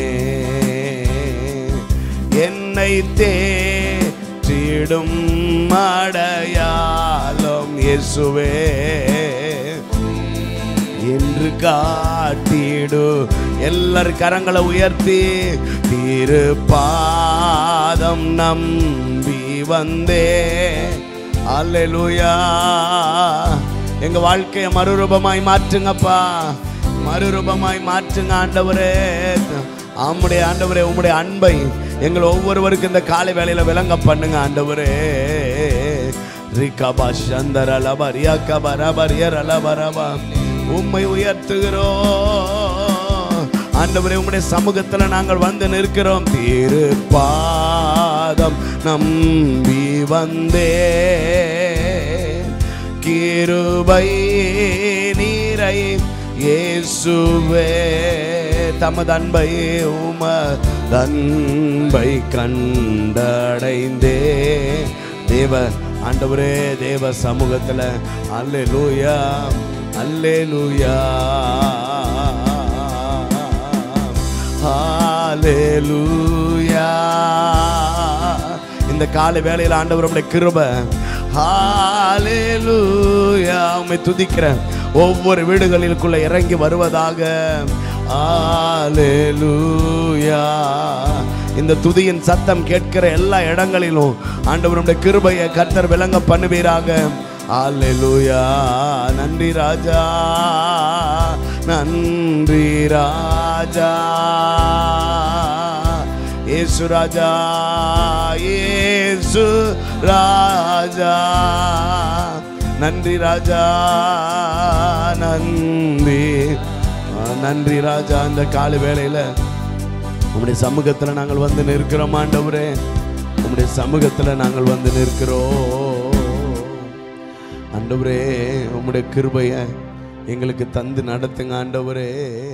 என்னை தேற்றிடும் மடையாலும் இயேசுவே என்று காட்டிடு எல்லாரும் கரங்களை உயர்த்தி திரு பாதம் நம்பி வந்தே அல்லேலூயா எங்க வாழ்க்கையை மறுரூபமாய் மாற்றுங்கப்பா மறுரூபமாய் மாற்றுங்க ஆண்டவரே ஆமுடைய ஆண்டவரே உம்முடைய அன்பை எங்கள் ஒவ்வொருவருக்கும் இந்த காலை வேளையில விளங்க பண்ணுங்க ஆண்டவரே ரிகபா சந்தர லபரியா கபரபரிய ரலபரபா உம்மை உயர்த்துகிறோம் ஆண்டவரே உம்முடைய சமூகத்துல நாங்கள் வந்து நிற்கிறோம் திரு பாதம் நம்பி வந்தே கிருபை நீரை இயேசுவே தமது அன்பை உமதன்பை கண்டடைந்தே தேவ ஆண்டவரே தேவ சமூகத்துல அல்லேலூயா அல்லேலூயா ஹalleluya இந்த காலை வேளையில் ஆண்டவருடைய கிருபை ஹalleluya உம்மை துதிக்கிறேன் ஒவ்வொரு வீடுகளிலுக்குள்ள இறங்கி வருவதாக ஹalleluya இந்த துதியின் சத்தம் கேட்கிற எல்லா இடங்களிலும் ஆண்டவருடைய கிருபையை கர்த்தர் விளங்க பண்ணுவீராக ஹalleluya நன்றி ராஜா நன்றி ராஜா இயேசு ராஜா இயேசு ராஜா நன்றி ராஜா நன்றி நன்றி ராஜா அந்த காலை வேளையில உம்முடைய சமூகத்துல நாங்கள் வந்து நிற்கிறோம் ஆண்டவரே உம்முடைய சமூகத்துல நாங்கள் வந்து நிற்கிறோம் ஆண்டவரே உம்முடைய கிருபைய எங்களுக்கு தந்து நடத்துங்க ஆண்டவரே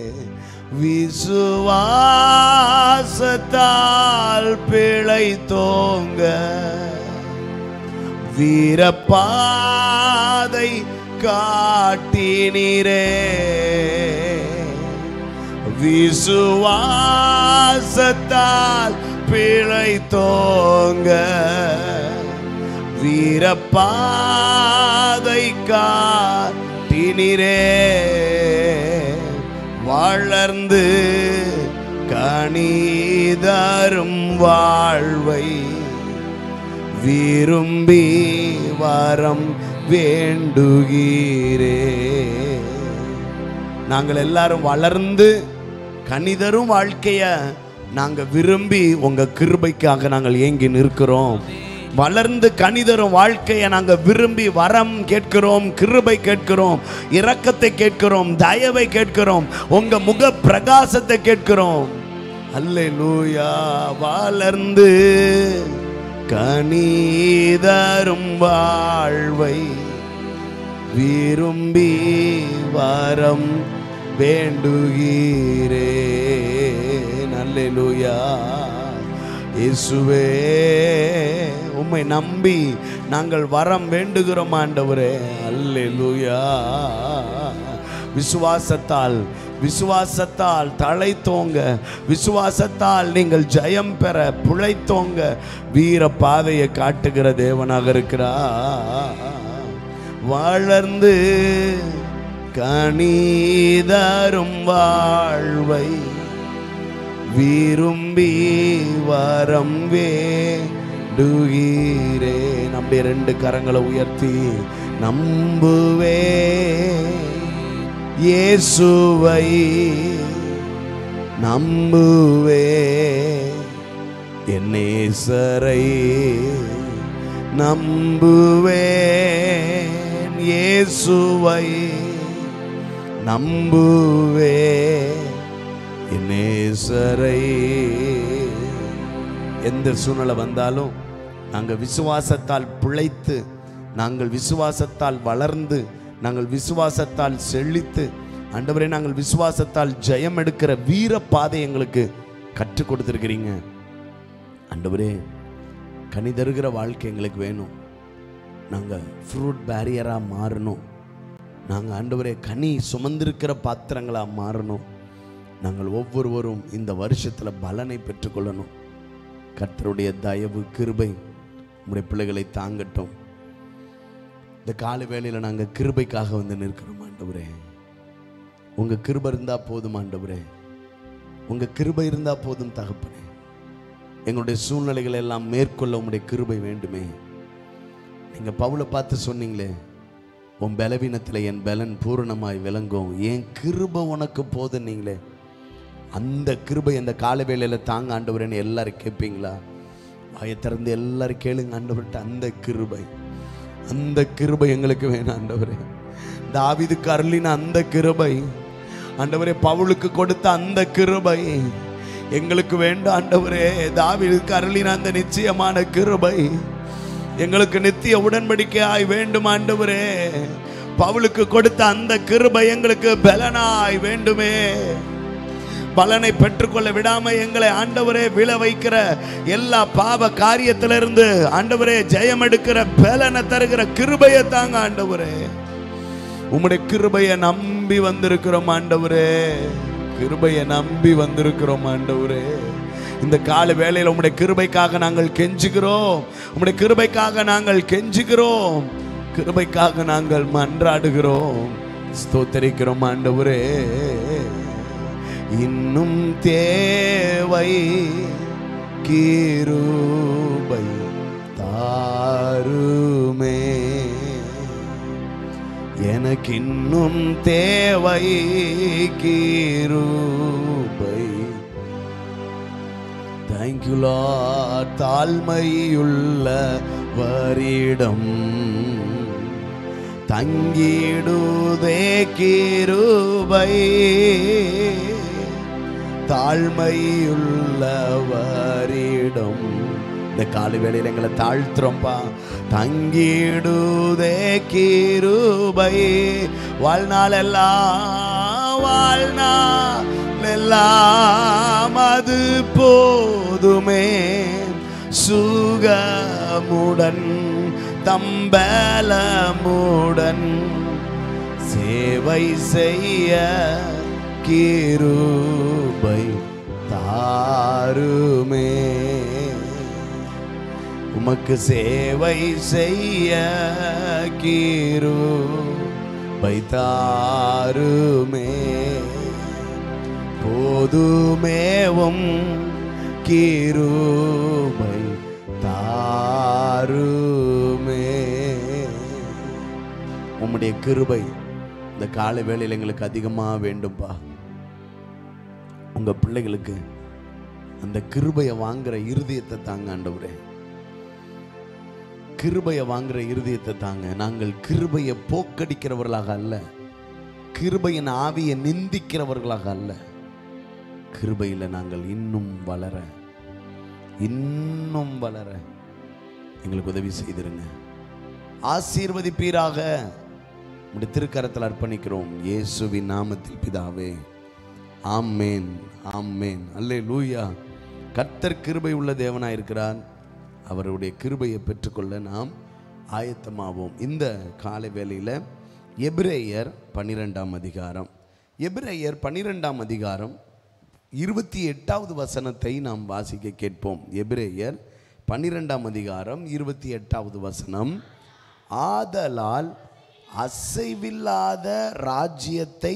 விசுவாசத்தால் பிழை தோங்க வீரப்பாதை காட்டினீரே விசுவாசத்தால் பிழை தோங்க வீரப்பாதை காட்டினீரே வளர்ந்து கணிதரும் வாழ்வை விரும்பி வரம் வேண்டுகிறே நாங்கள் எல்லாரும் வளர்ந்து கனிதரும் வாழ்க்கைய நாங்க விரும்பி உங்க கிருபைக்காக நாங்கள் ஏங்கி நிற்கிறோம் வளர்ந்து கனிதரும் வாழ்க்கையை நாங்க விரும்பி வரம் கேட்கிறோம் கிருபை கேட்கிறோம் இரக்கத்தை கேட்கிறோம் தயவை கேட்கிறோம் உங்க முக பிரகாசத்தை கேட்கிறோம் அல்லேலூயா வளர்ந்து கனிதரும் வாழ்வை விரும்பி வரம் வேண்டுகிறே நல்லேலூயா இயேசுவே உம்மை நம்பி நாங்கள் வரம் வேண்டுகிறோம் ஆண்டவரே அல்லேலூயா விசுவாசத்தால் விசுவாசத்தால் தழைத்தோங்க விசுவாசத்தால் நீங்கள் ஜெயம் பெற பிழைத்தோங்க வீர பாதையை காட்டுகிற தேவனாக இருக்கிறார் வளர்ந்து கனிதரும் வாழ்வை விரும்பி வரம் வேண்டுகிறே நம்முடைய ரெண்டு கரங்களை உயர்த்தி நம்புவே இயேசுவை நம்புவே என் நேசரை நம்புவேன் இயேசுவை நம்புவே என் நேசரை எந்த சூழ்நிலை வந்தாலும் நாங்கள் விசுவாசத்தால் பிழைத்து நாங்கள் விசுவாசத்தால் வளர்ந்து நாங்கள் விசுவாசத்தால் செழித்து ஆண்டவரே நாங்கள் விசுவாசத்தால் ஜெயம் எடுக்கிற வீர பாதை எங்களுக்கு கற்றுக் கொடுத்துருக்கிறீங்க ஆண்டவரே கனி தருகிற வாழ்க்கை எங்களுக்கு வேணும் நாங்கள் ஃப்ரூட் பேரியராக மாறணும் நாங்கள் ஆண்டவரே கனி சுமந்திருக்கிற பாத்திரங்களாக மாறணும் நாங்கள் ஒவ்வொருவரும் இந்த வருஷத்தில் பலனை பெற்றுக்கொள்ளணும் கர்த்தருடைய தயவு கிருபை உம்முடைய பிள்ளைகளை தாங்கட்டும் இந்த காலை வேளையில் நாங்கள் கிருபைக்காக வந்து நிற்கிறோம் ஆண்டவரே உங்கள் கிருபை இருந்தால் போதும் ஆண்டவரே உங்கள் கிருபை இருந்தால் போதும் தகப்பனே எங்களுடைய சூழ்நிலைகளை எல்லாம் மேற்கொள்ள உம்முடைய கிருபை வேண்டுமே நீங்கள் பவுலை பார்த்து சொன்னீங்களே உன் பலவீனத்தில் என் பலன் பூரணமாய் விளங்கும் என் கிருபை உனக்கு போதுன்னீங்களே அந்த கிருபை அந்த கால வேளையில் தாங்க ஆண்டவரேன்னு எல்லாரும் கேட்பீங்களா வாயை திறந்து எல்லாரும் கேளுங்க ஆண்டவர்கிட்ட அந்த கிருபை அந்த கிருபை எங்களுக்கு வேணும் ஆண்டவரே தாவீதுக்கு அருளின அந்த கிருபை ஆண்டவரே பவுலுக்கு கொடுத்த அந்த கிருபை எங்களுக்கு வேண்டும் ஆண்டவரே தாவீதுக்கு அருளின அந்த நிச்சயமான கிருபை எங்களுக்கு நித்திய உடன்படிக்கையாய் வேண்டும் ஆண்டவரே பவுலுக்கு கொடுத்த அந்த கிருபை எங்களுக்கு பலனாய் வேண்டுமே பலனை பெற்றுக்கொள்ள விடாம எங்களை ஆண்டவரே விழ வைக்கிற எல்லா பாவ காரியத்திலிருந்து ஆண்டவரே ஜெயம் எடுக்கிற பலனை தருகிற கிருபையை தாங்க ஆண்டவரே உம்முடைய கிருபையை நம்பி வந்திருக்கிறோம் ஆண்டவரே கிருபையை நம்பி வந்திருக்கிறோம் ஆண்டவரே இந்த கால வேளையில் உம்முடைய கிருபைக்காக நாங்கள் கெஞ்சுகிறோம் உம்முடைய கிருபைக்காக நாங்கள் கெஞ்சுகிறோம் கிருபைக்காக நாங்கள் மன்றாடுகிறோம் ஸ்தோத்தரிக்கிறோம் ஆண்டவரே இன்னும் தேவை கிருபை தாருமே எனக்கு இன்னும் தேவை கிருபை தேங்க்யூலா தாழ்மையுள்ள வரிடம் தங்கிடுதே கிருபை தாழ்மையுள்ளவரிடம் இந்த காலை வேளையில் எங்களை தாழ்த்துறோம்ப்பா தங்கிடுதே கிருபை வாழ்நாள் எல்லாம் வாழ்நாள் எல்லாம் அது போதுமே சுகமுடன் தம்பலமுடன் சேவை செய்ய கிருபை தாருமே உமக்கு சேவை செய்ய கிருபை தாருமே போதுமேவும் கிருபை தாருமே உம்முடைய கிருபை இந்த காலை வேளையில் எங்களுக்கு அதிகமாக வேண்டும்பா உங்க பிள்ளைகளுக்கு அந்த கிருபையை வாங்குற இருதயத்தை தாங்க ஆண்டவரே கிருபையை வாங்குற இருதயத்தை தாங்க நாங்கள் கிருபையை போக்கடிக்கிறவர்களாக அல்ல கிருபையின் ஆவியை நிந்திக்கிறவர்களாக அல்ல கிருபையில் நாங்கள் இன்னும் வளர இன்னும் வளர எங்களுக்கு உதவி செய்திருங்க ஆசீர்வதிப்பீராக உம்முடைய திருக்கரத்தில் அர்ப்பணிக்கிறோம் இயேசுவின் நாமத்தில் பிதாவே ஆமேன் ஆமேன் அல்லே லூயா கர்த்தர் கிருபை உள்ள தேவனாய் இருக்கிறார் அவருடைய கிருபையை பெற்றுக்கொள்ள நாம் ஆயத்தமாவோம் இந்த காலை வேளையில் எபிரேயர் பன்னிரெண்டாம் அதிகாரம் எபிரேயர் பன்னிரெண்டாம் அதிகாரம் இருபத்தி எட்டாவது வசனத்தை நாம் வாசிக்க கேட்போம் எபிரேயர் பன்னிரெண்டாம் அதிகாரம் இருபத்தி எட்டாவது வசனம் ஆதலால் அசைவில்லாத ராஜ்யத்தை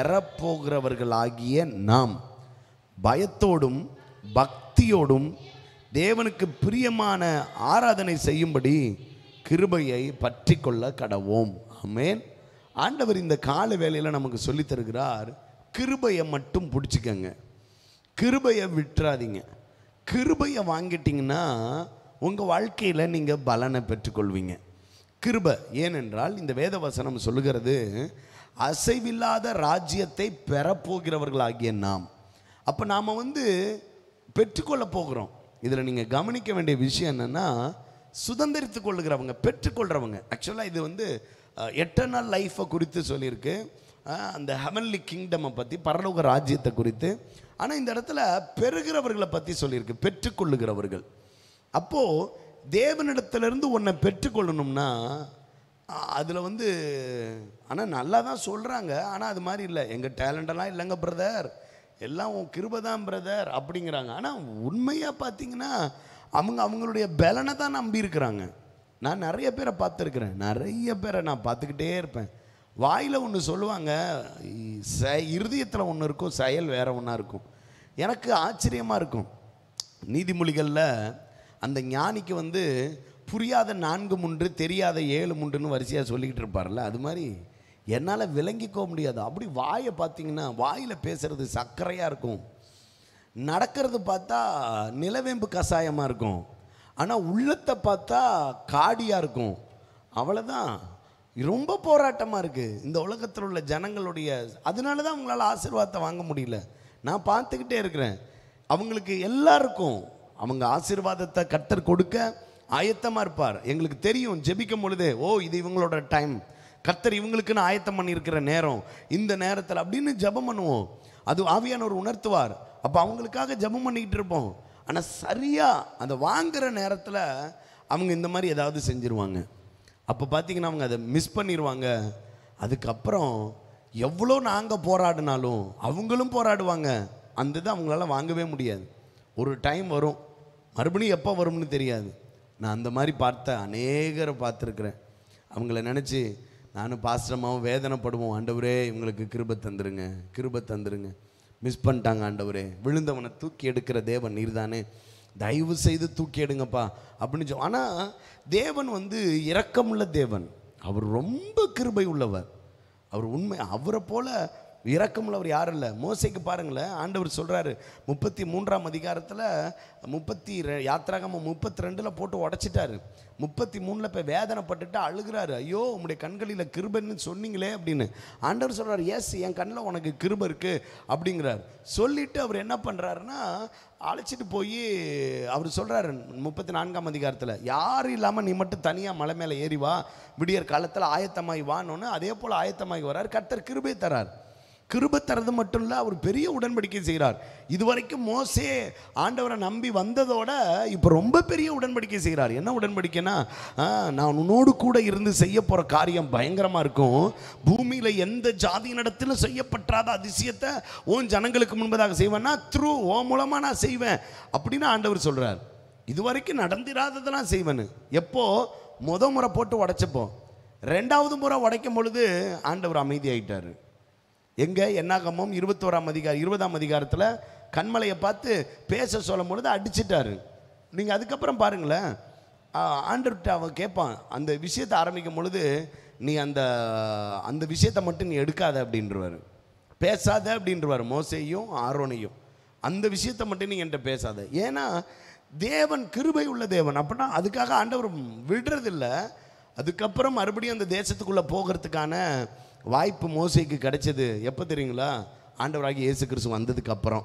பெறப்போகிறவர்களாகிய நாம் பயத்தோடும் பக்தியோடும் தேவனுக்கு பிரியமான ஆராதனை செய்யும்படி கிருபையை பற்றி கொள்ள கடவோம் ஆமென் ஆண்டவர் இந்த கால வேளையில் நமக்கு சொல்லித் தருகிறார் கிருபையை மட்டும் பிடிச்சிக்கங்க கிருபையை விட்டுறாதீங்க கிருபையை வாங்கிட்டீங்கன்னா உங்கள் வாழ்க்கையில் நீங்கள் பலனை பெற்றுக்கொள்வீங்க கிருபை ஏனென்றால் இந்த வேத வசனம் சொல்லுகிறது அசைவில்லாத ராஜ்யத்தை பெறப்போகிறவர்களாகிய நாம் அப்போ நாம் வந்து பெற்றுக்கொள்ள போகிறோம் இதில் நீங்கள் கவனிக்க வேண்டிய விஷயம் என்னென்னா சுதந்திரித்து கொள்ளுகிறவங்க பெற்றுக்கொள்கிறவங்க ஆக்சுவலாக இது வந்து எட்டர்னல் லைஃப்பை குறித்து சொல்லியிருக்கு அஹ், அந்த ஹெவன்லி கிங்டமை பற்றி பரலோக ராஜ்யத்தை குறித்து ஆனால் இந்த இடத்துல பெறுகிறவர்களை பற்றி சொல்லியிருக்கு பெற்றுக்கொள்ளுகிறவர்கள் அப்போது தேவனிடத்திலிருந்து உன்னை பெற்றுக்கொள்ளணும்னா அதில் வந்து ஆனால் நல்லா தான் சொல்கிறாங்க ஆனால் அது மாதிரி இல்லை எங்கள் டேலண்டெல்லாம் இல்லைங்க பிரதர் எல்லாம் உன் கிருபை தான் பிரதர் அப்படிங்கிறாங்க ஆனால் உண்மையாக பார்த்தீங்கன்னா அவங்க அவங்களுடைய பலனை தான் நம்பி இருக்கிறாங்க நான் நிறைய பேரை பார்த்துருக்குறேன் நிறைய பேரை நான் பார்த்துக்கிட்டே இருப்பேன் வாயில் ஒன்று சொல்லுவாங்க இ- செ இருதயத்தில் ஒன்று இருக்கும் செயல் வேற ஒன்றா இருக்கும் எனக்கு ஆச்சரியமாக இருக்கும் நீதிமொழிகளில் அந்த ஞானிக்கு வந்து புரியாத நான்கு முன்று தெரியாத ஏழு முண்டுன்னு வரிசையாக சொல்லிக்கிட்டு இருப்பார்ல அது மாதிரி என்னால் விளங்கிக்க முடியாது அப்படி வாயை பார்த்தீங்கன்னா வாயில் பேசுறது சர்க்கரையாக இருக்கும் நடக்கிறது பார்த்தா நிலவேம்பு கஷாயமாக இருக்கும் ஆனால் உள்ளத்தை பார்த்தா காடியாக இருக்கும் அவ்வளோதான் ரொம்ப போராட்டமாக இருக்குது இந்த உலகத்தில் உள்ள ஜனங்களுடைய அதனால தான் அவங்களால ஆசீர்வாதத்தை வாங்க முடியல நான் பார்த்துக்கிட்டே இருக்கிறேன் அவங்களுக்கு எல்லாருக்கும் அவங்க ஆசீர்வாதத்தை கர்த்தர் கொடுக்க ஆயத்தமாக இருப்பார் எங்களுக்கு தெரியும் ஜெபிக்கும் பொழுதே ஓ இது இவங்களோட டைம் கர்த்தர் இவங்களுக்குன்னு ஆயத்தம் பண்ணியிருக்கிற நேரம் இந்த நேரத்தில் அப்படின்னு ஜெபம் பண்ணுவோம் அது ஆவியானவர் உணர்த்துவார் அப்போ அவங்களுக்காக ஜெபம் பண்ணிக்கிட்டு இருப்போம் ஆனால் சரியாக அந்த வாங்குற நேரத்தில் அவங்க இந்த மாதிரி ஏதாவது செஞ்சிருவாங்க அப்போ பார்த்தீங்கன்னா அவங்க அதை மிஸ் பண்ணிடுவாங்க அதுக்கப்புறம் எவ்வளோ நாங்கள் போராடினாலும் அவங்களும் போராடுவாங்க அந்த இதை அவங்களால வாங்கவே முடியாது ஒரு டைம் வரும் மறுபடியும் எப்போ வரும்னு தெரியாது நான் அந்த மாதிரி பார்த்த அநேகரை பார்த்துருக்குறேன் அவங்கள நினச்சி நானும் பாஸ்டமாவும் வேதனைப்படுவோம் ஆண்டவரே இவங்களுக்கு கிருபை தந்துருங்க கிருபை தந்துருங்க மிஸ் பண்ணிட்டாங்க ஆண்டவரே விழுந்தவனை தூக்கி எடுக்கிற தேவன் நீர்தானே தயவு செய்து தூக்கி எடுங்கப்பா அப்படின்னு சொல் ஆனால் தேவன் வந்து இரக்கமுள்ள தேவன் அவர் ரொம்ப கிருபை உள்ளவர் அவர் உண்மை அவரை போல இரக்கமுள்ளவர் யாரும் இல்லை மோசைக்கு பாருங்களேன் ஆண்டவர் சொல்கிறாரு முப்பத்தி மூன்றாம் அதிகாரத்தில் முப்பத்தி ரெ யாத்திராகம முப்பத்தி ரெண்டில் போட்டு உடச்சிட்டாரு முப்பத்தி மூணில் போய் வேதனைப்பட்டுட்டு அழுகிறாரு ஐயோ உங்களுடைய கண்களில் கிருபைன்னு சொன்னீங்களே அப்படின்னு ஆண்டவர் சொல்கிறார் எஸ் என் கண்ணில் உனக்கு கிருபை இருக்குது அப்படிங்கிறார் சொல்லிட்டு அவர் என்ன பண்ணுறாருன்னா அழைச்சிட்டு போய் அவர் சொல்கிறாரு முப்பத்தி நான்காம் அதிகாரத்தில் யாரும் இல்லாமல் நீ மட்டும் தனியாக மலை மேலே ஏறி வா விடியற் காலத்தில் ஆயத்தமாகி வான்னு அதே போல் ஆயத்தமாகி வரார் கர்த்தர் கிருபை தரார் கிருபை தரது மட்டும் இல்லை அவர் பெரிய உடன்படிக்கை செய்கிறார் இதுவரைக்கும் மோசே ஆண்டவரை நம்பி வந்ததோட இப்போ ரொம்ப பெரிய உடன்படிக்கை செய்கிறார் என்ன உடன்படிக்கைனா ஆ, நான் உன்னோடு கூட இருந்து செய்ய போகிற காரியம் பயங்கரமாக இருக்கும் பூமியில் எந்த ஜாதியினிடத்திலும் செய்யப்பட்டாத அதிசயத்தை உன் ஜனங்களுக்கு முன்பதாக செய்வேன்னா த்ரூ ஓ மூலமாக நான் செய்வேன் அப்படின்னு ஆண்டவர் சொல்கிறார் இதுவரைக்கும் நடந்திராததெல்லாம் செய்வேன்னு எப்போ முத முறை போட்டு உடைச்சப்போ ரெண்டாவது முறை உடைக்கும் பொழுது ஆண்டவர் அமைதியாயிட்டாரு எங்க என்னாகமம் இருபத்தோராம் அதிகாரம் இருபதாம் அதிகாரத்தில் கண்மலையை பார்த்து பேச சொல்லும் பொழுது அடிச்சிட்டாரு நீங்கள் அதுக்கப்புறம் பாருங்களேன் ஆ, ஆண்டவர்கிட்ட அவன் கேட்பான் அந்த விஷயத்தை ஆரம்பிக்கும் பொழுது நீ அந்த அந்த விஷயத்தை மட்டும் நீ எடுக்காத அப்படின்றவாரு பேசாத அப்படின்றவாரு மோசையும் ஆரோனையும் அந்த விஷயத்தை மட்டும் நீ என்கிட்ட பேசாத ஏன்னா தேவன் கிருபை உள்ள தேவன் அப்படின்னா அதுக்காக ஆண்டவர் விடுறதில்ல அதுக்கப்புறம் மறுபடியும் அந்த தேசத்துக்குள்ளே போகிறதுக்கான வாய்ப்பு மோசைக்கு கிடைச்சது எப்போ தெரியுங்களா ஆண்டவராகி இயேசு கிறிஸ்து வந்ததுக்கு அப்புறம்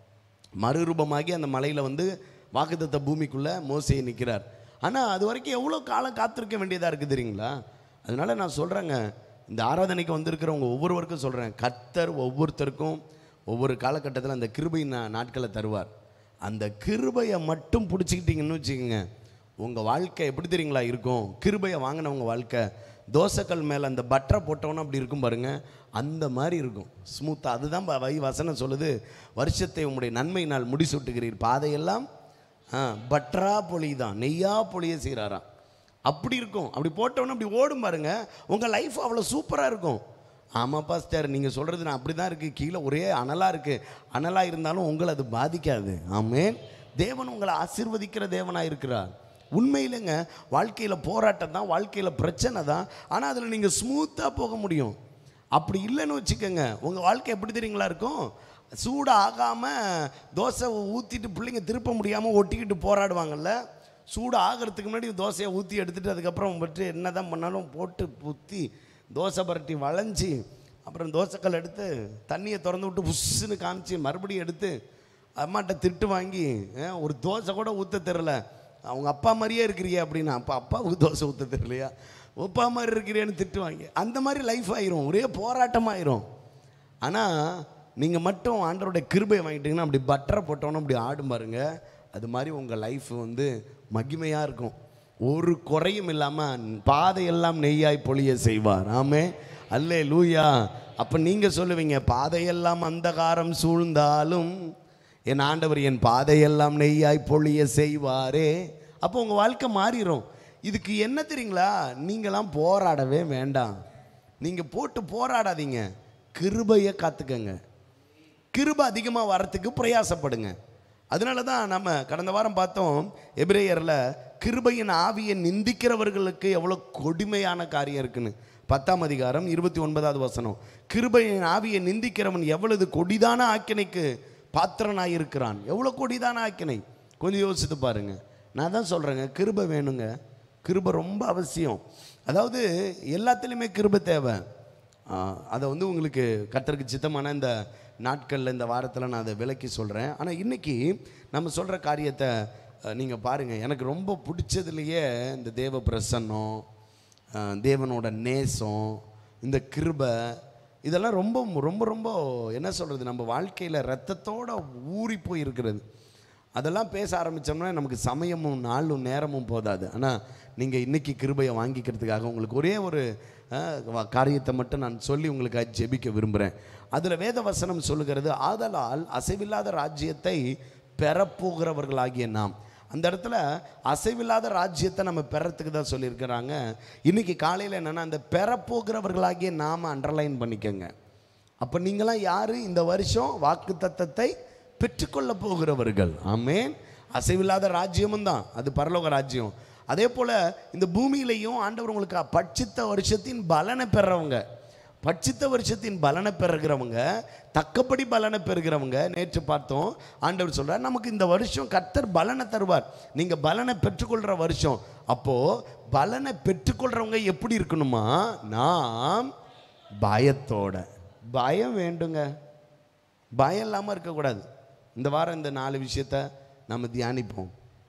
மறுரூபமாகி அந்த மலையில் வந்து வாக்குத்தத்த பூமிக்குள்ளே மோசையை நிற்கிறார் ஆனால் அது வரைக்கும் எவ்வளோ காலம் காத்திருக்க வேண்டியதாக இருக்குது தெரியுங்களா அதனால நான் சொல்கிறேங்க இந்த ஆராதனைக்கு வந்திருக்கிறவங்க ஒவ்வொருவருக்கும் சொல்கிறேன் கர்த்தர் ஒவ்வொருத்தருக்கும் ஒவ்வொரு காலகட்டத்தில் அந்த கிருபை நா- நாட்களை தருவார் அந்த கிருபையை மட்டும் பிடிச்சிக்கிட்டீங்கன்னு வச்சுக்கோங்க உங்கள் வாழ்க்கை எப்படி தெரியுங்களா இருக்கும் கிருபையை வாங்கினவங்க வாழ்க்கை தோசைக்கல் மேலே அந்த பட்டரை போட்டவொன்னே அப்படி இருக்கும் பாருங்க அந்த மாதிரி இருக்கும் ஸ்மூத்தாக அதுதான் ப- வை வசனம் சொல்லுது வருஷத்தை உம்முடைய நன்மையினால் முடிசூட்டுகிறீர் பாதையெல்லாம் ஆ பட்டரா பொழிதான் நெய்யா பொழிய செய்கிறாராம் அப்படி இருக்கும் அப்படி போட்டவொன்னே அப்படி ஓடும் பாருங்க உங்கள் லைஃப் அவ்வளோ சூப்பராக இருக்கும் ஆமாம் பாஸ்டர் நீங்கள் சொல்கிறது நான் அப்படி தான் இருக்குது கீழே ஒரே அனலாக இருக்குது அனலாக இருந்தாலும் உங்களை அது பாதிக்காது ஆமேன் தேவன் உங்களை ஆசீர்வதிக்கிற தேவனாக இருக்கிறார் உண்மையிலேங்க வாழ்க்கையில் போராட்டம் தான் வாழ்க்கையில் பிரச்சனை தான் ஆனால் அதில் நீங்கள் ஸ்மூத்தாக போக முடியும் அப்படி இல்லைன்னு வச்சுக்கோங்க உங்கள் வாழ்க்கை எப்படி தெரியுங்களா இருக்கும் சூடு ஆகாமல் தோசை ஊற்றிட்டு பிள்ளைங்க திருப்ப முடியாமல் ஒட்டிக்கிட்டு போராடுவாங்கல்ல சூடு ஆகிறதுக்கு முன்னாடி தோசையை ஊற்றி எடுத்துட்டு அதுக்கப்புறம் பட்டு என்ன தான் பண்ணாலும் போட்டு புத்தி தோசை பரட்டி வளைஞ்சி அப்புறம் தோசைக்கல் எடுத்து தண்ணியை திறந்து விட்டு புஷ்ஷுன்னு காமிச்சு மறுபடியும் எடுத்து அம்மாட்ட திட்டு வாங்கி அஹ், ஒரு தோசை கூட ஊற்ற தெரில அவங்க அப்பா மாதிரியே இருக்கிறியே அப்படின்னா அப்பா அப்பாவுக்கு தோசை ஊற்ற தெரியலையா அப்பா மாதிரி இருக்கிறியேன்னு திட்டு வாங்கி அந்த மாதிரி லைஃப் ஆயிரும் ஒரே போராட்டமாயிரும் ஆனால் நீங்கள் மட்டும் ஆண்டவருடைய கிருபையை வாங்கிட்டீங்கன்னா அப்படி பட்டரை போட்டோன்னு அப்படி ஆடும் பாருங்க அது மாதிரி உங்கள் லைஃப் வந்து மகிமையாக இருக்கும் ஒரு குறையும் இல்லாமல் பாதையெல்லாம் நெய்யாய் பொழிய செய்வார் ஆமே அல்லே லூயா அப்போ நீங்கள் சொல்லுவீங்க பாதையெல்லாம் அந்தகாரம் சூழ்ந்தாலும் என் ஆண்டவர் என் பாதையெல்லாம் நெய்யாய் பொழிய செய்வாரே அப்போ உங்கள் வாழ்க்கை மாறிடும் இதுக்கு என்ன தெரியுங்களா நீங்களாம் போராடவே வேண்டாம் நீங்கள் போட்டு போராடாதீங்க கிருபையை காத்துக்கங்க கிருபை அதிகமாக வரத்துக்கு பிரயாசப்படுங்க அதனால தான் நம்ம கடந்த வாரம் பார்த்தோம் எபிரேயரில் கிருபையின் ஆவியை நிந்திக்கிறவர்களுக்கு எவ்வளோ கொடுமையான காரியம் இருக்குன்னு பத்தாம் அதிகாரம் இருபத்தி ஒன்பதாவது வசனம் கிருபையின் ஆவியை நிந்திக்கிறவன் எவ்வளவு கொடிதான ஆக்கினைக்கு பாத்திரனாக இருக்கிறான் எவ்வளோ கொடிதான ஆக்கினை கொஞ்சம் யோசித்து பாருங்க நான் தான் சொல்கிறேங்க கிருபை வேணுங்க கிருபை ரொம்ப அவசியம் அதாவது எல்லாத்துலேயுமே கிருபை தேவை ஆ, அதை வந்து உங்களுக்கு கர்த்தருக்கு சித்தமான இந்த நாட்களில் இந்த வாரத்தில் நான் அதை விளக்கி சொல்கிறேன் ஆனால் இன்னைக்கு நம்ம சொல்கிற காரியத்தை நீங்கள் பாருங்கள் எனக்கு ரொம்ப பிடிச்சதுலையே இந்த தேவ பிரசன்னம் ஆ, தேவனோட நேசம் இந்த கிருபை இதெல்லாம் ரொம்ப ரொம்ப ரொம்ப என்ன சொல்கிறது நம்ம வாழ்க்கையில் ரத்தத்தோட ஊறி போய் இருக்கிறது அதெல்லாம் பேச ஆரம்பித்தோம்னா நமக்கு சமயமும் நாளும் நேரமும் போதாது ஆனால் நீங்கள் இன்னைக்கு கிருபையை வாங்கிக்கிறதுக்காக உங்களுக்கு ஒரே ஒரு அஹ், வ- காரியத்தை மட்டும் நான் சொல்லி உங்களுக்கு ஜெபிக்க விரும்புகிறேன் அதில் வேத வசனம் சொல்லுகிறது ஆதலால் அசைவில்லாத ராஜ்யத்தை பெறப்போகிறவர்களாகிய நாம் அந்த இடத்துல அசைவில்லாத ராஜ்யத்தை நம்ம பெறத்துக்கு தான் சொல்லியிருக்கிறாங்க இன்னைக்கு காலையில் என்னென்னா அந்த பெறப்போகிறவர்களாகிய நாம் அண்டர்லைன் பண்ணிக்கோங்க அப்போ நீங்களாம் யார் இந்த வருஷம் வாக்கு தத்தத்தை பெற்றுக்கொள்ள போகிறவர்கள் ஆமேன் அசைவில்லாத ராஜ்யமும் தான் அது பரலோக ராஜ்யம் அதே போல் இந்த பூமியிலையும் ஆண்டவர் உங்களுக்கு பட்சித்த வருஷத்தின் பலனை பெறவங்க பட்சித்த வருஷத்தின் பலனை பெறுகிறவங்க தக்கபடி பலனை பெறுகிறவங்க நேற்று பார்த்தோம் ஆண்டவர் சொல்றார் நமக்கு இந்த வருஷம் கர்த்தர் பலனை தருவார் நீங்கள் பலனை பெற்றுக்கொள்கிற வருஷம் அப்போது பலனை பெற்றுக்கொள்கிறவங்க எப்படி இருக்கணுமா நாம் பயத்தோட பயம் வேண்டுங்க பயம் இல்லாமல் இருக்கக்கூடாது இந்த வாரம் இந்த நாலு விஷயத்த நம்ம தியானிப்போம்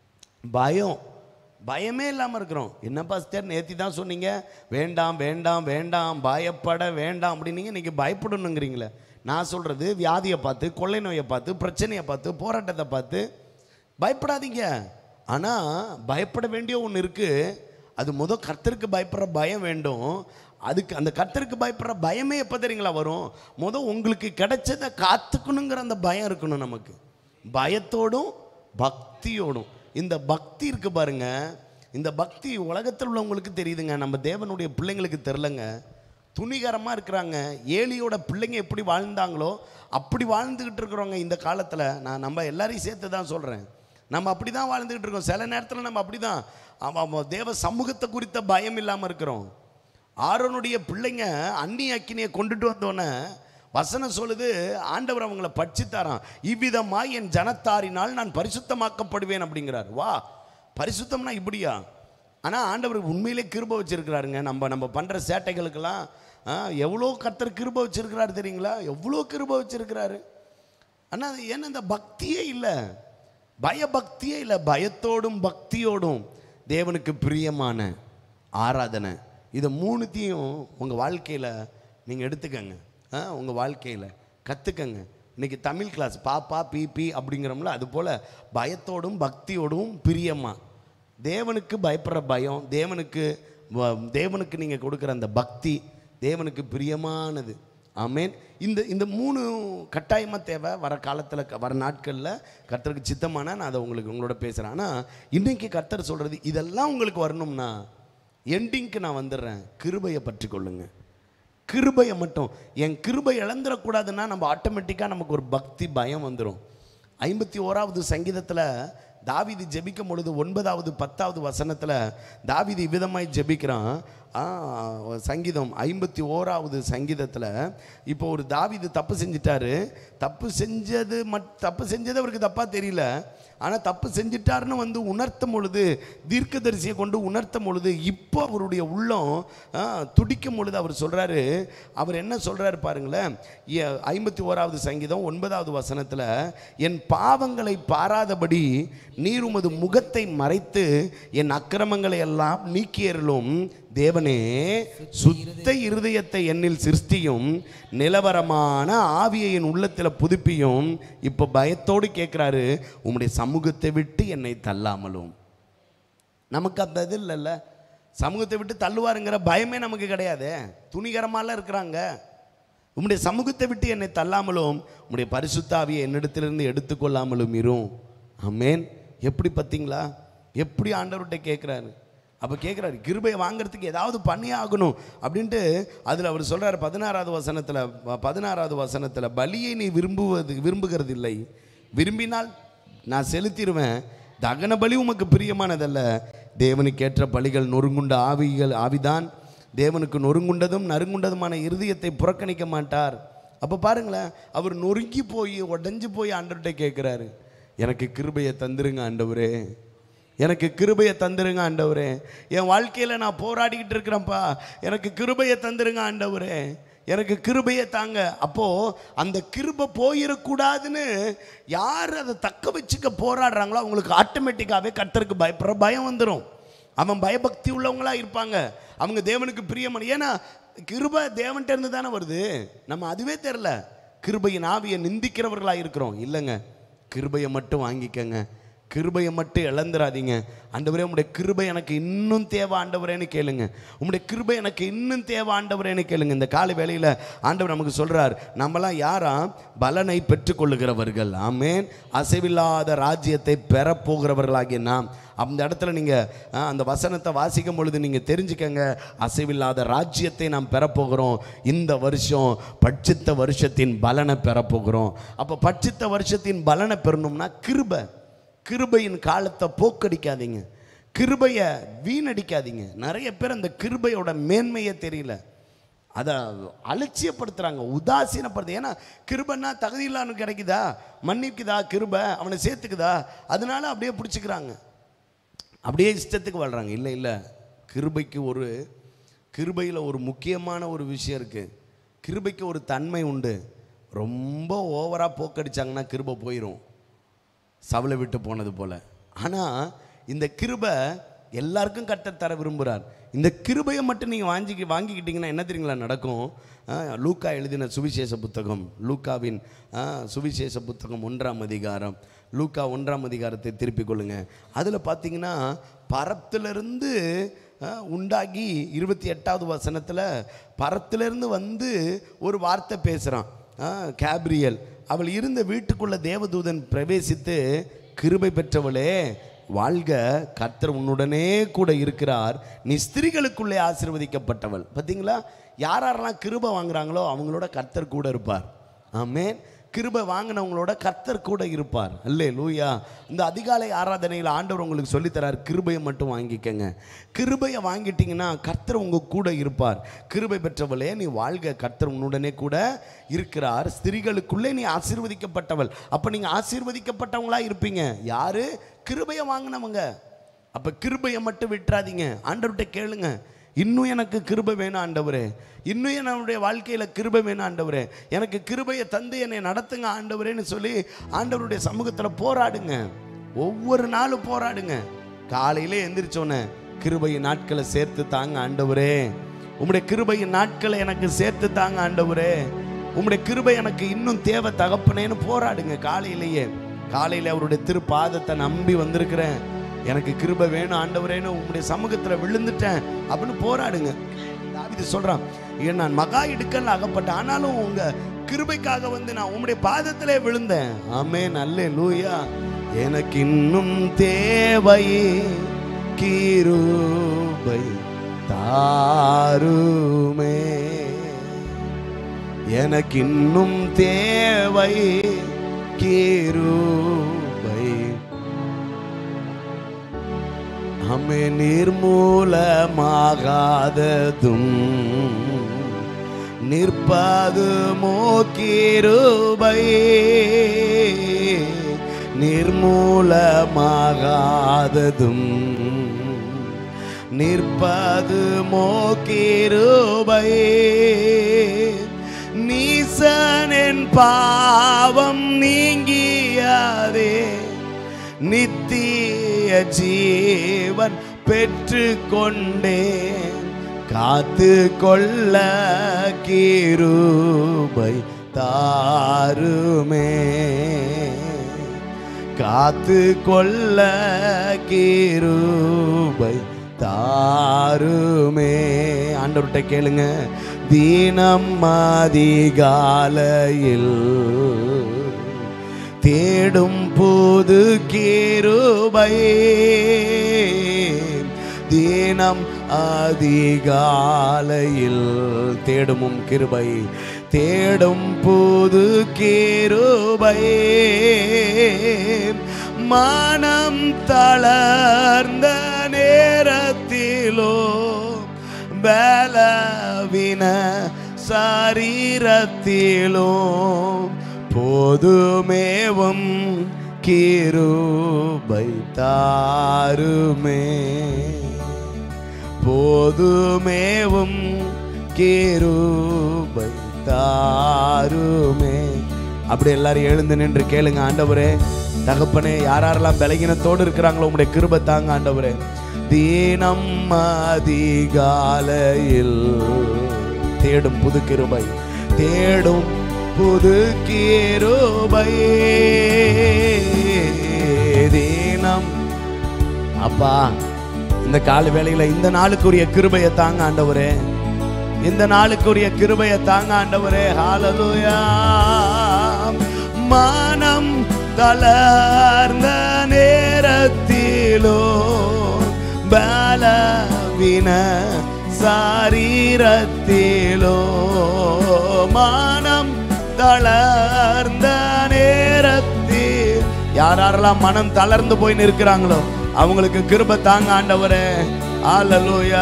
பயம் பயமே இல்லாமல் இருக்கிறோம் என்ன பாஸ்டர் நேத்தி தான் சொன்னீங்க வேண்டாம் வேண்டாம் வேண்டாம் பயப்பட வேண்டாம் அப்படின்னீங்க நீங்கள் பயப்படணுங்கிறீங்களே நான் சொல்கிறது வியாதியை பார்த்து கொள்ளை நோயை பார்த்து பிரச்சனையை பார்த்து போராட்டத்தை பார்த்து பயப்படாதீங்க ஆனால் பயப்பட வேண்டிய ஒன்று இருக்குது அது முத கர்த்தருக்கு பயப்படுற பயம் வேண்டும் அதுக்கு அந்த கர்த்தருக்கு பயப்படுற பயமே எப்போ தெரியுங்களா வரும் முத உங்களுக்கு கிடைச்சதை காத்துக்கணுங்கிற அந்த பயம் இருக்கணும் நமக்கு பயத்தோடும் பக்தியோடும் இந்த பக்தி இருக்கு பாருங்க இந்த பக்தி உலகத்தில் உள்ளவங்களுக்கு தெரியுதுங்க நம்ம தேவனுடைய பிள்ளைங்களுக்கு தெரிலங்க துணிகரமாக இருக்கிறாங்க ஏலியோட பிள்ளைங்க எப்படி வாழ்ந்தாங்களோ அப்படி வாழ்ந்துக்கிட்டு இருக்கிறவங்க இந்த காலத்தில் நான் நம்ம எல்லாரையும் சேர்த்து தான் சொல்கிறேன் நம்ம அப்படி தான் வாழ்ந்துக்கிட்டு இருக்கோம் சில நேரத்தில் நம்ம அப்படி தான் தேவ சமூகத்தை குறித்த பயம் இல்லாமல் இருக்கிறோம் ஆரோனுடைய பிள்ளைங்க அந்நி அக்கினியை கொண்டுட்டு வந்தோன்னே வசனம் சொல்லுது ஆண்டவர் அவங்கள பட்சித்தாராம் இவ்விதமாய் என் ஜனத்தாரினால் நான் பரிசுத்தமாக்கப்படுவேன் அப்படிங்கிறார் வா பரிசுத்தம்னா இப்படியா ஆனால் ஆண்டவர் உண்மையிலே கிருப வச்சிருக்கிறாருங்க நம்ம நம்ம பண்ணுற சேட்டைகளுக்கெல்லாம் ஆ, எவ்வளோ கர்த்தர் கிருப வச்சிருக்கிறாரு தெரியுங்களா எவ்வளோ கிருப வச்சிருக்கிறாரு ஆனால் அது ஏன்னா இந்த பக்தியே இல்லை பயபக்தியே இல்லை பயத்தோடும் பக்தியோடும் தேவனுக்கு பிரியமான ஆராதனை இதை மூணுத்தையும் உங்கள் வாழ்க்கையில் நீங்கள் எடுத்துக்கங்க ஆ உங்கள் வாழ்க்கையில் கற்றுக்கங்க இன்னைக்கு தமிழ் கிளாஸ் பாப்பா பி பி அப்படிங்கிறோம்ல அது போல் பயத்தோடும் பக்தியோடும் பிரியமா தேவனுக்கு பயப்படுற பயம் தேவனுக்கு வ- தேவனுக்கு நீங்கள் கொடுக்குற அந்த பக்தி தேவனுக்கு பிரியமானது ஆமென் இந்த இந்த மூணு கட்டாயமாக தேவை வர காலத்தில் வர நாட்களில் கர்த்தருக்கு சித்தமான நான் அதை உங்களுக்கு உங்களோட பேசுகிறேன் ஆனால் இன்னைக்கு கர்த்தர் சொல்கிறது இதெல்லாம் உங்களுக்கு வரணும்னா எண்டிங்க்கு நான் வந்துடுறேன் கிருபையை பற்றி கொள்ளுங்க கிருபையை மட்டும் என் கிருபை இழந்துடக்கூடாதுன்னா நம்ம ஆட்டோமேட்டிக்காக நமக்கு ஒரு பக்தி பயம் வந்துடும் ஐம்பத்தி ஓராவது சங்கீதத்தில் தாவீது ஜெபிக்கும் பொழுது ஒன்பதாவது பத்தாவது வசனத்தில் தாவீது இவ்விதமாய் ஜெபிக்கிறான் ஆ, சங்கீதம் ஐம்பத்தி ஓராவது சங்கீதத்தில் இப்போ ஒரு தாவீது தப்பு செஞ்சிட்டாரு தப்பு செஞ்சது மட் தப்பு செஞ்சது அவருக்கு தப்பாக தெரியல ஆனால் தப்பு செஞ்சிட்டாருன்னு வந்து உணர்த்தும் பொழுது தீர்க்கதரிசியை கொண்டு உணர்த்தும் பொழுது இப்போ அவருடைய உள்ளம் ஆ, துடிக்கும் பொழுது அவர் சொல்கிறாரு அவர் என்ன சொல்கிறாரு பாருங்களேன் எ- ஐம்பத்தி ஓராவது சங்கீதம் ஒன்பதாவது வசனத்தில் என் பாவங்களை பாராதபடி நீர் உமது முகத்தை மறைத்து என் அக்கிரமங்களை எல்லாம் நீக்கியருளும் தேவனே சுத்த இருதயத்தை என்னில் சிருஷ்டியும் நிலவரமான ஆவியை என் உள்ளத்தில் புதுப்பியும் இப்போ பயத்தோடு கேட்குறாரு உம்முடைய சமூகத்தை விட்டு என்னை தள்ளாமலும் நமக்கு அந்த இது இல்லைல்ல சமூகத்தை விட்டு தள்ளுவாருங்கிற பயமே நமக்கு கிடையாது துணிகரமாலாம் இருக்கிறாங்க உம்முடைய சமூகத்தை விட்டு என்னை தள்ளாமலும் உம்முடைய பரிசுத்தாவியை என்னிடத்திலிருந்து எடுத்துக்கொள்ளாமலும் இரும் ஆமென் எப்படி பார்த்தீங்களா எப்படி ஆண்டவர்கிட்ட கேட்குறாரு அப்போ கேட்குறாரு கிருபையை வாங்குறதுக்கு ஏதாவது பண்ணி ஆகணும் அப்படின்ட்டு அதில் அவர் சொல்கிறார் பதினாறாவது வசனத்தில் பதினாறாவது வசனத்தில் பலியை நீ விரும்புவது விரும்புகிறது இல்லை விரும்பினால் நான் செலுத்திடுவேன் தகன பலி உமக்கு பிரியமானதல்ல தேவனுக்கேற்ற பலிகள் நொறுங்குண்ட ஆவிகள் ஆவிதான் தேவனுக்கு நொறுங்குண்டதும் நறுங்குண்டதுமான இருதயத்தை புறக்கணிக்க மாட்டார் அப்போ பாருங்களேன் அவர் நொறுங்கி போய் உடஞ்சி போய் ஆண்டவர்கிட்ட கேட்குறாரு எனக்கு கிருபையை தந்துருங்க ஆண்டவரே எனக்கு கிருபையை தந்துருங்க ஆண்டவரே என் வாழ்க்கையில் நான் போராடிக்கிட்டு இருக்கிறேன்ப்பா எனக்கு கிருபையை தந்துருங்க ஆண்டவரே எனக்கு கிருபையை தாங்க அப்போ அந்த கிருபை போயிடக்கூடாதுன்னு யார் அதை தக்க வச்சுக்க போராடுறாங்களோ அவங்களுக்கு ஆட்டோமேட்டிக்காகவே கர்த்தருக்கு பயப்படுற பயம் வந்துடும் அவன் பயபக்தி உள்ளவங்களா இருப்பாங்க அவங்க தேவனுக்கு பிரியமான ஏன்னா கிருபை தேவன்கிட்ட இருந்து தானே வருது நம்ம அதுவே தெரில கிருபையின் ஆவியை நிந்திக்கிறவர்களாக இருக்கிறோம் இல்லைங்க கிருபையை மட்டும் வாங்கிக்கங்க கிருபையை மட்டும் இழந்துடாதீங்க ஆண்டவரே உம்முடைய கிருபை எனக்கு இன்னும் தேவை ஆண்டவரேன்னு கேளுங்க உம்முடைய கிருபை எனக்கு இன்னும் தேவை ஆண்டவரேன்னு கேளுங்க இந்த காலை வேளையில் ஆண்டவர் நமக்கு சொல்றார் நம்மலாம் யாரா பலனை பெற்றுக்கொள்ளுகிறவர்கள் ஆமேன் அசைவில்லாத ராஜ்யத்தை பெறப்போகிறவர்களாகிய நாம் அந்த இடத்துல நீங்கள் அந்த வசனத்தை வாசிக்கும் பொழுது நீங்கள் தெரிஞ்சுக்கங்க அசைவில்லாத ராஜ்யத்தை நாம் பெறப்போகிறோம் இந்த வருஷம் பட்சித்த வருஷத்தின் பலனை பெறப்போகிறோம் அப்போ பட்சித்த வருஷத்தின் பலனை பெறணும்னா கிருபை கிருபையின் காலத்தை போக்கடிக்காதீங்க கிருபையை வீணடிக்காதீங்க நிறைய பேர் அந்த கிருபையோட மேன்மையே தெரியல அதை அலட்சியப்படுத்துகிறாங்க உதாசீனப்படுத்து ஏன்னா கிருபைன்னா தகுதியில்லான்னு கிடைக்குதா மன்னிக்குதா கிருபை அவனை சேர்த்துக்குதா அதனால அப்படியே பிடிச்சிக்கிறாங்க அப்படியே இஷ்டத்துக்கு வாழ்கிறாங்க இல்லை இல்லை கிருபைக்கு ஒரு கிருபையில் ஒரு முக்கியமான ஒரு விஷயம் இருக்குது கிருபைக்கு ஒரு தன்மை உண்டு ரொம்ப ஓவராக போக்கடிச்சாங்கன்னா கிருபை போயிடும் சவலை விட்டு போனது போல ஆனால் இந்த கிருபை எல்லாருக்கும் கர்த்தர் தர விரும்புகிறார் இந்த கிருபையை மட்டும் நீங்கள் வாங்கி வாங்கிக்கிட்டீங்கன்னா என்ன தெரியுங்களா நடக்கும் ஆ, லூக்கா எழுதின சுவிசேஷ புத்தகம் லூக்காவின் ஆ, சுவிசேஷ புத்தகம் ஒன்றாம் அதிகாரம் லூக்கா ஒன்றாம் அதிகாரத்தை திருப்பிக் கொள்ளுங்க அதில் பார்த்தீங்கன்னா பரத்திலிருந்து ஆ, உண்டாகி இருபத்தி எட்டாவது வசனத்தில் பரத்திலிருந்து வந்து ஒரு வார்த்தை பேசுகிறான் கேப்ரியல் அவள் இருந்த வீட்டுக்குள்ள தேவதூதன் பிரவேசித்து கிருபை பெற்றவளே வாழ்க கர்த்தர் உன்னுடனே கூட இருக்கிறார் நீ ஸ்திரீகளுக்குள்ளே ஆசீர்வதிக்கப்பட்டவள் பார்த்தீங்களா யார் யாரெல்லாம் கிருபை வாங்குறாங்களோ அவங்களோட கர்த்தர் கூட இருப்பார் ஆமென் கிருபை வாங்கினவங்களோட கர்த்தர் கூட இருப்பார் அல்லே லூயா இந்த அதிகாலை ஆராதனையில் ஆண்டவர் உங்களுக்கு சொல்லித்தரார் கிருபையை மட்டும் வாங்கிக்கங்க கிருபையை வாங்கிட்டீங்கன்னா கர்த்தர் உங்க கூட இருப்பார் கிருபை பெற்றவளே நீ வாழ்க கர்த்தர் உன்னுடனே கூட இருக்கிறார் ஸ்திரீகளுக்குள்ளே நீ ஆசீர்வதிக்கப்பட்டவள் அப்போ நீங்கள் ஆசீர்வதிக்கப்பட்டவங்களா இருப்பீங்க யாரு கிருபையை வாங்கினவங்க அப்போ கிருபையை மட்டும் விட்டுறாதீங்க ஆண்டவர்கிட்ட கேளுங்க இன்னும் எனக்கு கிருபை வேணும் ஆண்டவரே இன்னும் என்னுடைய வாழ்க்கையில் கிருபை வேணும் ஆண்டவரே எனக்கு கிருபையை தந்து என்னை நடத்துங்க ஆண்டவரேன்னு சொல்லி ஆண்டவருடைய சமூகத்தில் போராடுங்க ஒவ்வொரு நாளும் போராடுங்க காலையிலே எந்திரிச்சோன்னே கிருபையின் நாட்களை சேர்த்து தாங்க ஆண்டவரே உம்முடைய கிருபையின் நாட்களை எனக்கு சேர்த்து தாங்க ஆண்டவரே உம்முடைய கிருபை எனக்கு இன்னும் தேவை தகப்பனேன்னு போராடுங்க காலையிலேயே காலையில் அவருடைய திருப்பாதத்தை நம்பி வந்திருக்கிறேன் எனக்கு கிருபை வேணும் ஆண்டவரேன்னு உம்முடைய சமூகத்தில் விழுந்துட்டேன் அப்படின்னு போராடுங்க தாவீது சொல்றான் ஏன் நான் மகா இடுக்கல் அகப்பட்டேன் ஆனாலும் உங்க கிருபைக்காக வந்து நான் உம்முடைய பாதத்திலே விழுந்தேன் ஆமே நல்ல லூயா எனக்கு இன்னும் தேவையே கிருபை தாருமே எனக்கு இன்னும் தேவை கிருபை அமே நிர்மூலமாகாததும் நிற்பதுமோ கிருபை நிர்மூலமாகாததும் நிற்பதுமோ கிருபை நீசனின் பாவம் நீங்கியதே நித்திய ஜீவன் பெற்று கொண்டேன் காத்து கொள்ள கிருபை தாருமே காத்து கொள்ள கிருபை தாருமே ஆண்டவர்கிட்ட கேளுங்க தீனம் அதிகாலையில் தேடும் புது கிருபை தீனம் அதிகாலையில் தேடுமும் கிருபை தேடும் புது கிருபை மனம் தளர்ந்த நேரத்திலோ பலவின சரீரத்திலோ போதுமேவும் கிருபை தாருமே போதுமேவும் கிருபை தாருமே அப்படி எல்லாரும் எழுந்து நின்று கேளுங்க ஆண்டவரே தகப்பனே யார் யாரெல்லாம் பலகீனத்தோடு இருக்கிறாங்களோ உங்களுடைய கிருபை தாங்க ஆண்டவரே தீனம் அதிகாலையில் தேடும் புது கிருபை தேடும் புது கிருபை தீனம் அப்பா இந்த கால வேளையில இந்த நாளுக்குரிய கிருபையை தாங்க ஆண்டவரே இந்த நாளுக்குரிய கிருபையை தாங்க ஆண்டவரே ஹalleluya மனம் தளர்ந்த நேரத்திலோ பலவின சாரீரத்திலோ மனம் தளர்ந்த நேரத்தில் யார் யாரெல்லாம் மனம் தளர்ந்து போய் நிற்கிறாங்களோ அவங்களுக்கு கிருபை தாங்க ஆண்டவரே ஆலலுயா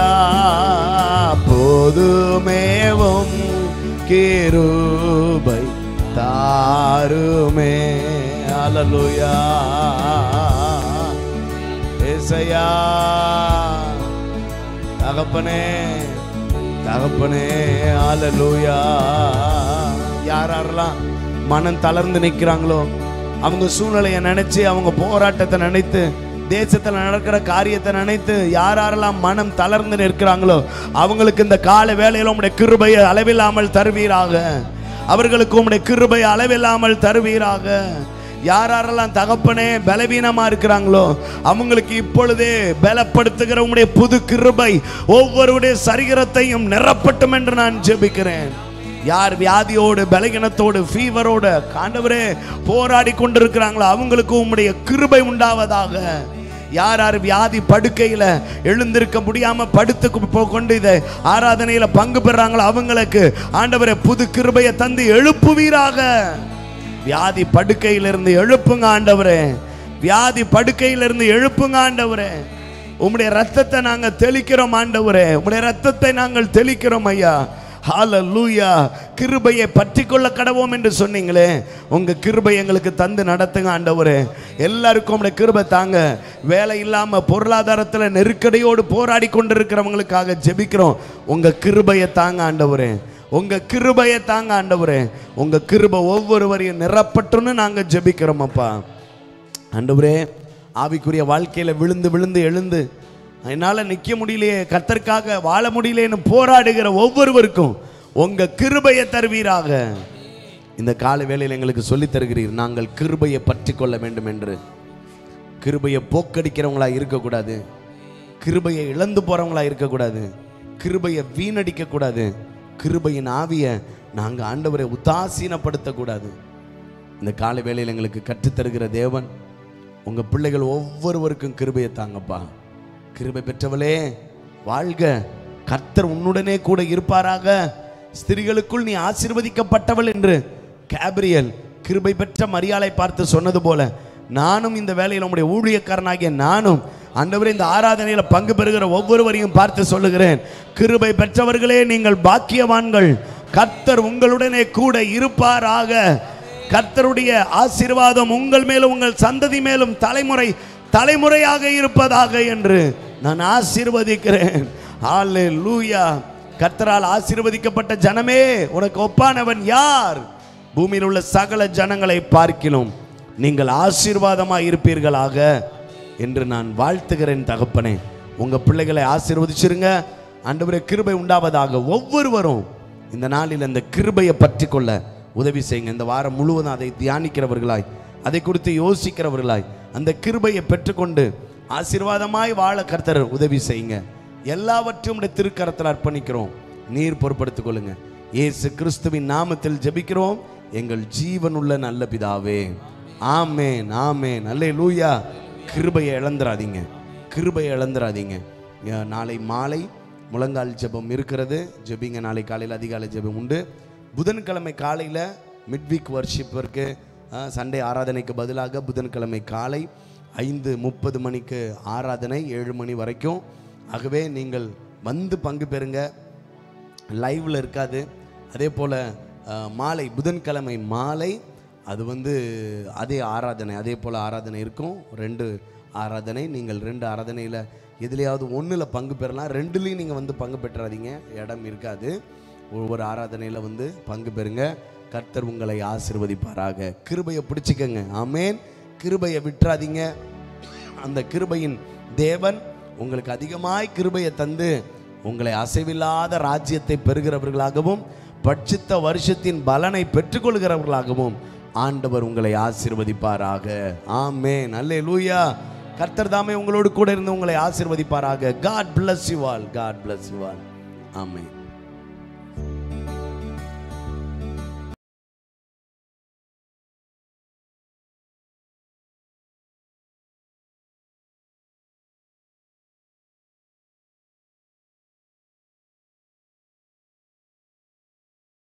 போதுமேவும் கிருபை தாருமே ஆலலுயா ஏசையா தகப்பனே தகப்பனே ஆலலூயா யார் யாரெல்லாம் மனம் தளர்ந்து நிற்கிறாங்களோ அவங்க சூழ்நிலையை நினைச்சு அவங்க போராட்டத்தை நினைத்து தேசத்தில் நடக்கிற காரியத்தை நினைத்து யார் யாரெல்லாம் மனம் தளர்ந்து நிற்கிறாங்களோ அவங்களுக்கு இந்த கால வேளையில் உங்களுடைய கிருபையை அளவில்லாமல் தருவீராக அவர்களுக்கு உங்களுடைய கிருபையை அளவில்லாமல் தருவீராக யார் யாரெல்லாம் தகப்பனே பலவீனமா இருக்கிறாங்களோ அவங்களுக்கு இப்பொழுதே பலப்படுத்துகிற உம்முடைய புது கிருபை ஒவ்வொருடைய சரீரத்தையும் நிரப்பட்டும் என்று நான் ஜெபிக்கிறேன் யார் வியாதியோடு பலகீனத்தோடு ஃபீவரோடு காண்டவரே போராடி கொண்டிருக்கிறாங்களோ அவங்களுக்கு உம்முடைய கிருபை உண்டாவதாக யார் யார் வியாதி படுக்கையில் எழுந்திருக்க முடியாம படுத்து கொ- கொண்டு இதை ஆராதனையில் பங்கு பெறாங்களோ அவங்களுக்கு ஆண்டவரே புது கிருபையை தந்து எழுப்புவீராக வியாதி படுக்கையிலிருந்து எழுப்புங்க ஆண்டவரே வியாதி படுக்கையிலிருந்து எழுப்புங்க ஆண்டவரே உம்முடைய ரத்தத்தை நாங்க தெளிக்கிறோம் ஆண்டவரே உம்முடைய ரத்தத்தை நாங்கள் தெளிக்கிறோம் ஐயா ஹalleluya கிருபையை பற்றி கொள்ள கடவோம் என்று சொன்னீங்களே உங்க கிருபை எங்களுக்கு தந்து நடத்துங்க ஆண்டவரே எல்லாருக்கும் உம்முடைய கிருபை தாங்க வேலை இல்லாம பொருளாதாரத்துல நெருக்கடியோடு போராடி கொண்டிருக்கிறவங்களுக்காக ஜெபிக்கிறோம் உங்க கிருபையை தாங்க ஆண்டவரே உங்க கிருபையை தாங்க ஆண்டவரே உங்க கிருபை ஒவ்வொருவரையும் நிரப்பட்டுன்னு நாங்க ஜெபிக்கிறோம் அப்பா ஆண்டவரே ஆவிக்குரிய வாழ்க்கையில விழுந்து விழுந்து எழுந்து என்னால் நிற்க முடியலையே கத்தற்காக வாழ முடியலையேன்னு போராடுகிற ஒவ்வொருவருக்கும் உங்க கிருபையை தருவீராக இந்த கால வேளையில் எங்களுக்கு சொல்லித் தருகிறீர் நாங்கள் கிருபையை பற்றி கொள்ள வேண்டும் என்று கிருபையை போக்கடிக்கிறவங்களா இருக்கக்கூடாது கிருபையை இழந்து போறவங்களா இருக்கக்கூடாது கிருபையை வீணடிக்க கூடாது கிருபையின் ஆவியை நாங்கள் ஆண்டவரை உதாசீனப்படுத்தக்கூடாது இந்த காலை வேளையில் எங்களுக்கு கற்றுத்தருகிற தேவன் உங்க பிள்ளைகள் ஒவ்வொருவருக்கும் கிருபையை தாங்கப்பா கிருபை பெற்றவளே வாழ்க கர்த்தர் உன்னுடனே கூட இருப்பாராக ஸ்திரிகளுக்குள் நீ ஆசீர்வதிக்கப்பட்டவள் என்று கேப்ரியல் கிருபை பெற்ற மரியாளை பார்த்து சொன்னது போல நானும் இந்த வேலையில் உம்முடைய ஊழியக்காரனாகிய நானும் ஆண்டவரே இந்த ஆராதனையில் பங்கு பெறுகிற ஒவ்வொருவரையும் பார்த்து சொல்லுகிறேன் கிருபை பெற்றவர்களே நீங்கள் பாக்கியவான்கள் கர்த்தர் உங்களுடனே கூட இருப்பாராக கர்த்தருடைய ஆசீர்வாதம் உங்கள் மேலும் உங்கள் சந்ததி மேலும் தலைமுறை தலைமுறையாக இருப்பதாக என்று நான் ஆசீர்வதிக்கிறேன் ஹalleluya கர்த்தரால் ஆசீர்வதிக்கப்பட்ட ஜனமே உனக்கு ஒப்பானவன் யார் பூமியில் உள்ள சகல ஜனங்களை பார்க்கிலும் நீங்கள் ஆசீர்வாதமாய் இருப்பீர்களாக என்று நான் வாழ்த்துகிறேன் தகப்பனே உங்க பிள்ளைகளை ஆசீர்வதிச்சிருங்க ஆண்டவரே கிருபை உண்டாவதாக ஒவ்வொருவரும் இந்த நாளில் அந்த கிருபையை பற்றி கொள்ள உதவி செய்யுங்க இந்த வாரம் முழுவதும் அதை தியானிக்கிறவர்களாய் அதை குறித்து யோசிக்கிறவர்களாய் அந்த கிருபையை பெற்றுக்கொண்டு ஆசீர்வாதமாய் வாழ கர்த்தர் உதவி செய்யுங்க எல்லாவற்றையும் உடைய திருக்கரத்தில் அர்ப்பணிக்கிறோம் நீர் பொறுப்படுத்திக் கொள்ளுங்க இயேசு கிறிஸ்துவின் நாமத்தில் ஜெபிக்கிறோம் எங்கள் ஜீவனுள்ள நல்ல பிதாவே ஆமேன் ஆமேன் அல்லே லூயா கிருபையை இழந்துராதீங்க கிருபையை இழந்துராதீங்க யா- நாளை மாலை முழங்கால் ஜெபம் இருக்கிறது ஜெபிங்க நாளை காலையில் அதிகாலை ஜெபம் உண்டு புதன்கிழமை காலையில் மிட்வீக் வர்ஷிப் இருக்கு சண்டே ஆராதனைக்கு பதிலாக புதன்கிழமை காலை ஐந்து முப்பது மணிக்கு ஆராதனை ஏழு மணி வரைக்கும் ஆகவே நீங்கள் வந்து பங்கு பெறுங்க லைவ்ல இருக்காது அதே போல் மாலை புதன்கிழமை மாலை அது வந்து அதே ஆராதனை அதே போல் ஆராதனை இருக்கும் ரெண்டு ஆராதனை நீங்கள் ரெண்டு ஆராதனையில் எதுலையாவது ஒன்றில் பங்கு பெறலாம் ரெண்டுலேயும் நீங்கள் வந்து பங்கு பெற்றாதீங்க இடம் இருக்காது ஒவ்வொரு ஆராதனையில் வந்து பங்கு பெறுங்க கர்த்தர் உங்களை ஆசிர்வதிப்பாராக கிருபையை பிடிச்சிக்கங்க ஆமேன் கிருபையை விட்டுறாதீங்க அந்த கிருபையின் தேவன் உங்களுக்கு அதிகமாய் கிருபையை தந்து உங்களை அசைவில்லாத ராஜ்யத்தை பெறுகிறவர்களாகவும் பட்சித்த வருஷத்தின் பலனை பெற்றுக்கொள்கிறவர்களாகவும் ஆண்டவர் உங்களை ஆசீர்வதிப்பாராக ஆமென் அல்லேலூயா கர்த்தர் தாமே உங்களோடு கூட இருந்து உங்களை ஆசீர்வதிப்பாராக God bless you all God bless you all amen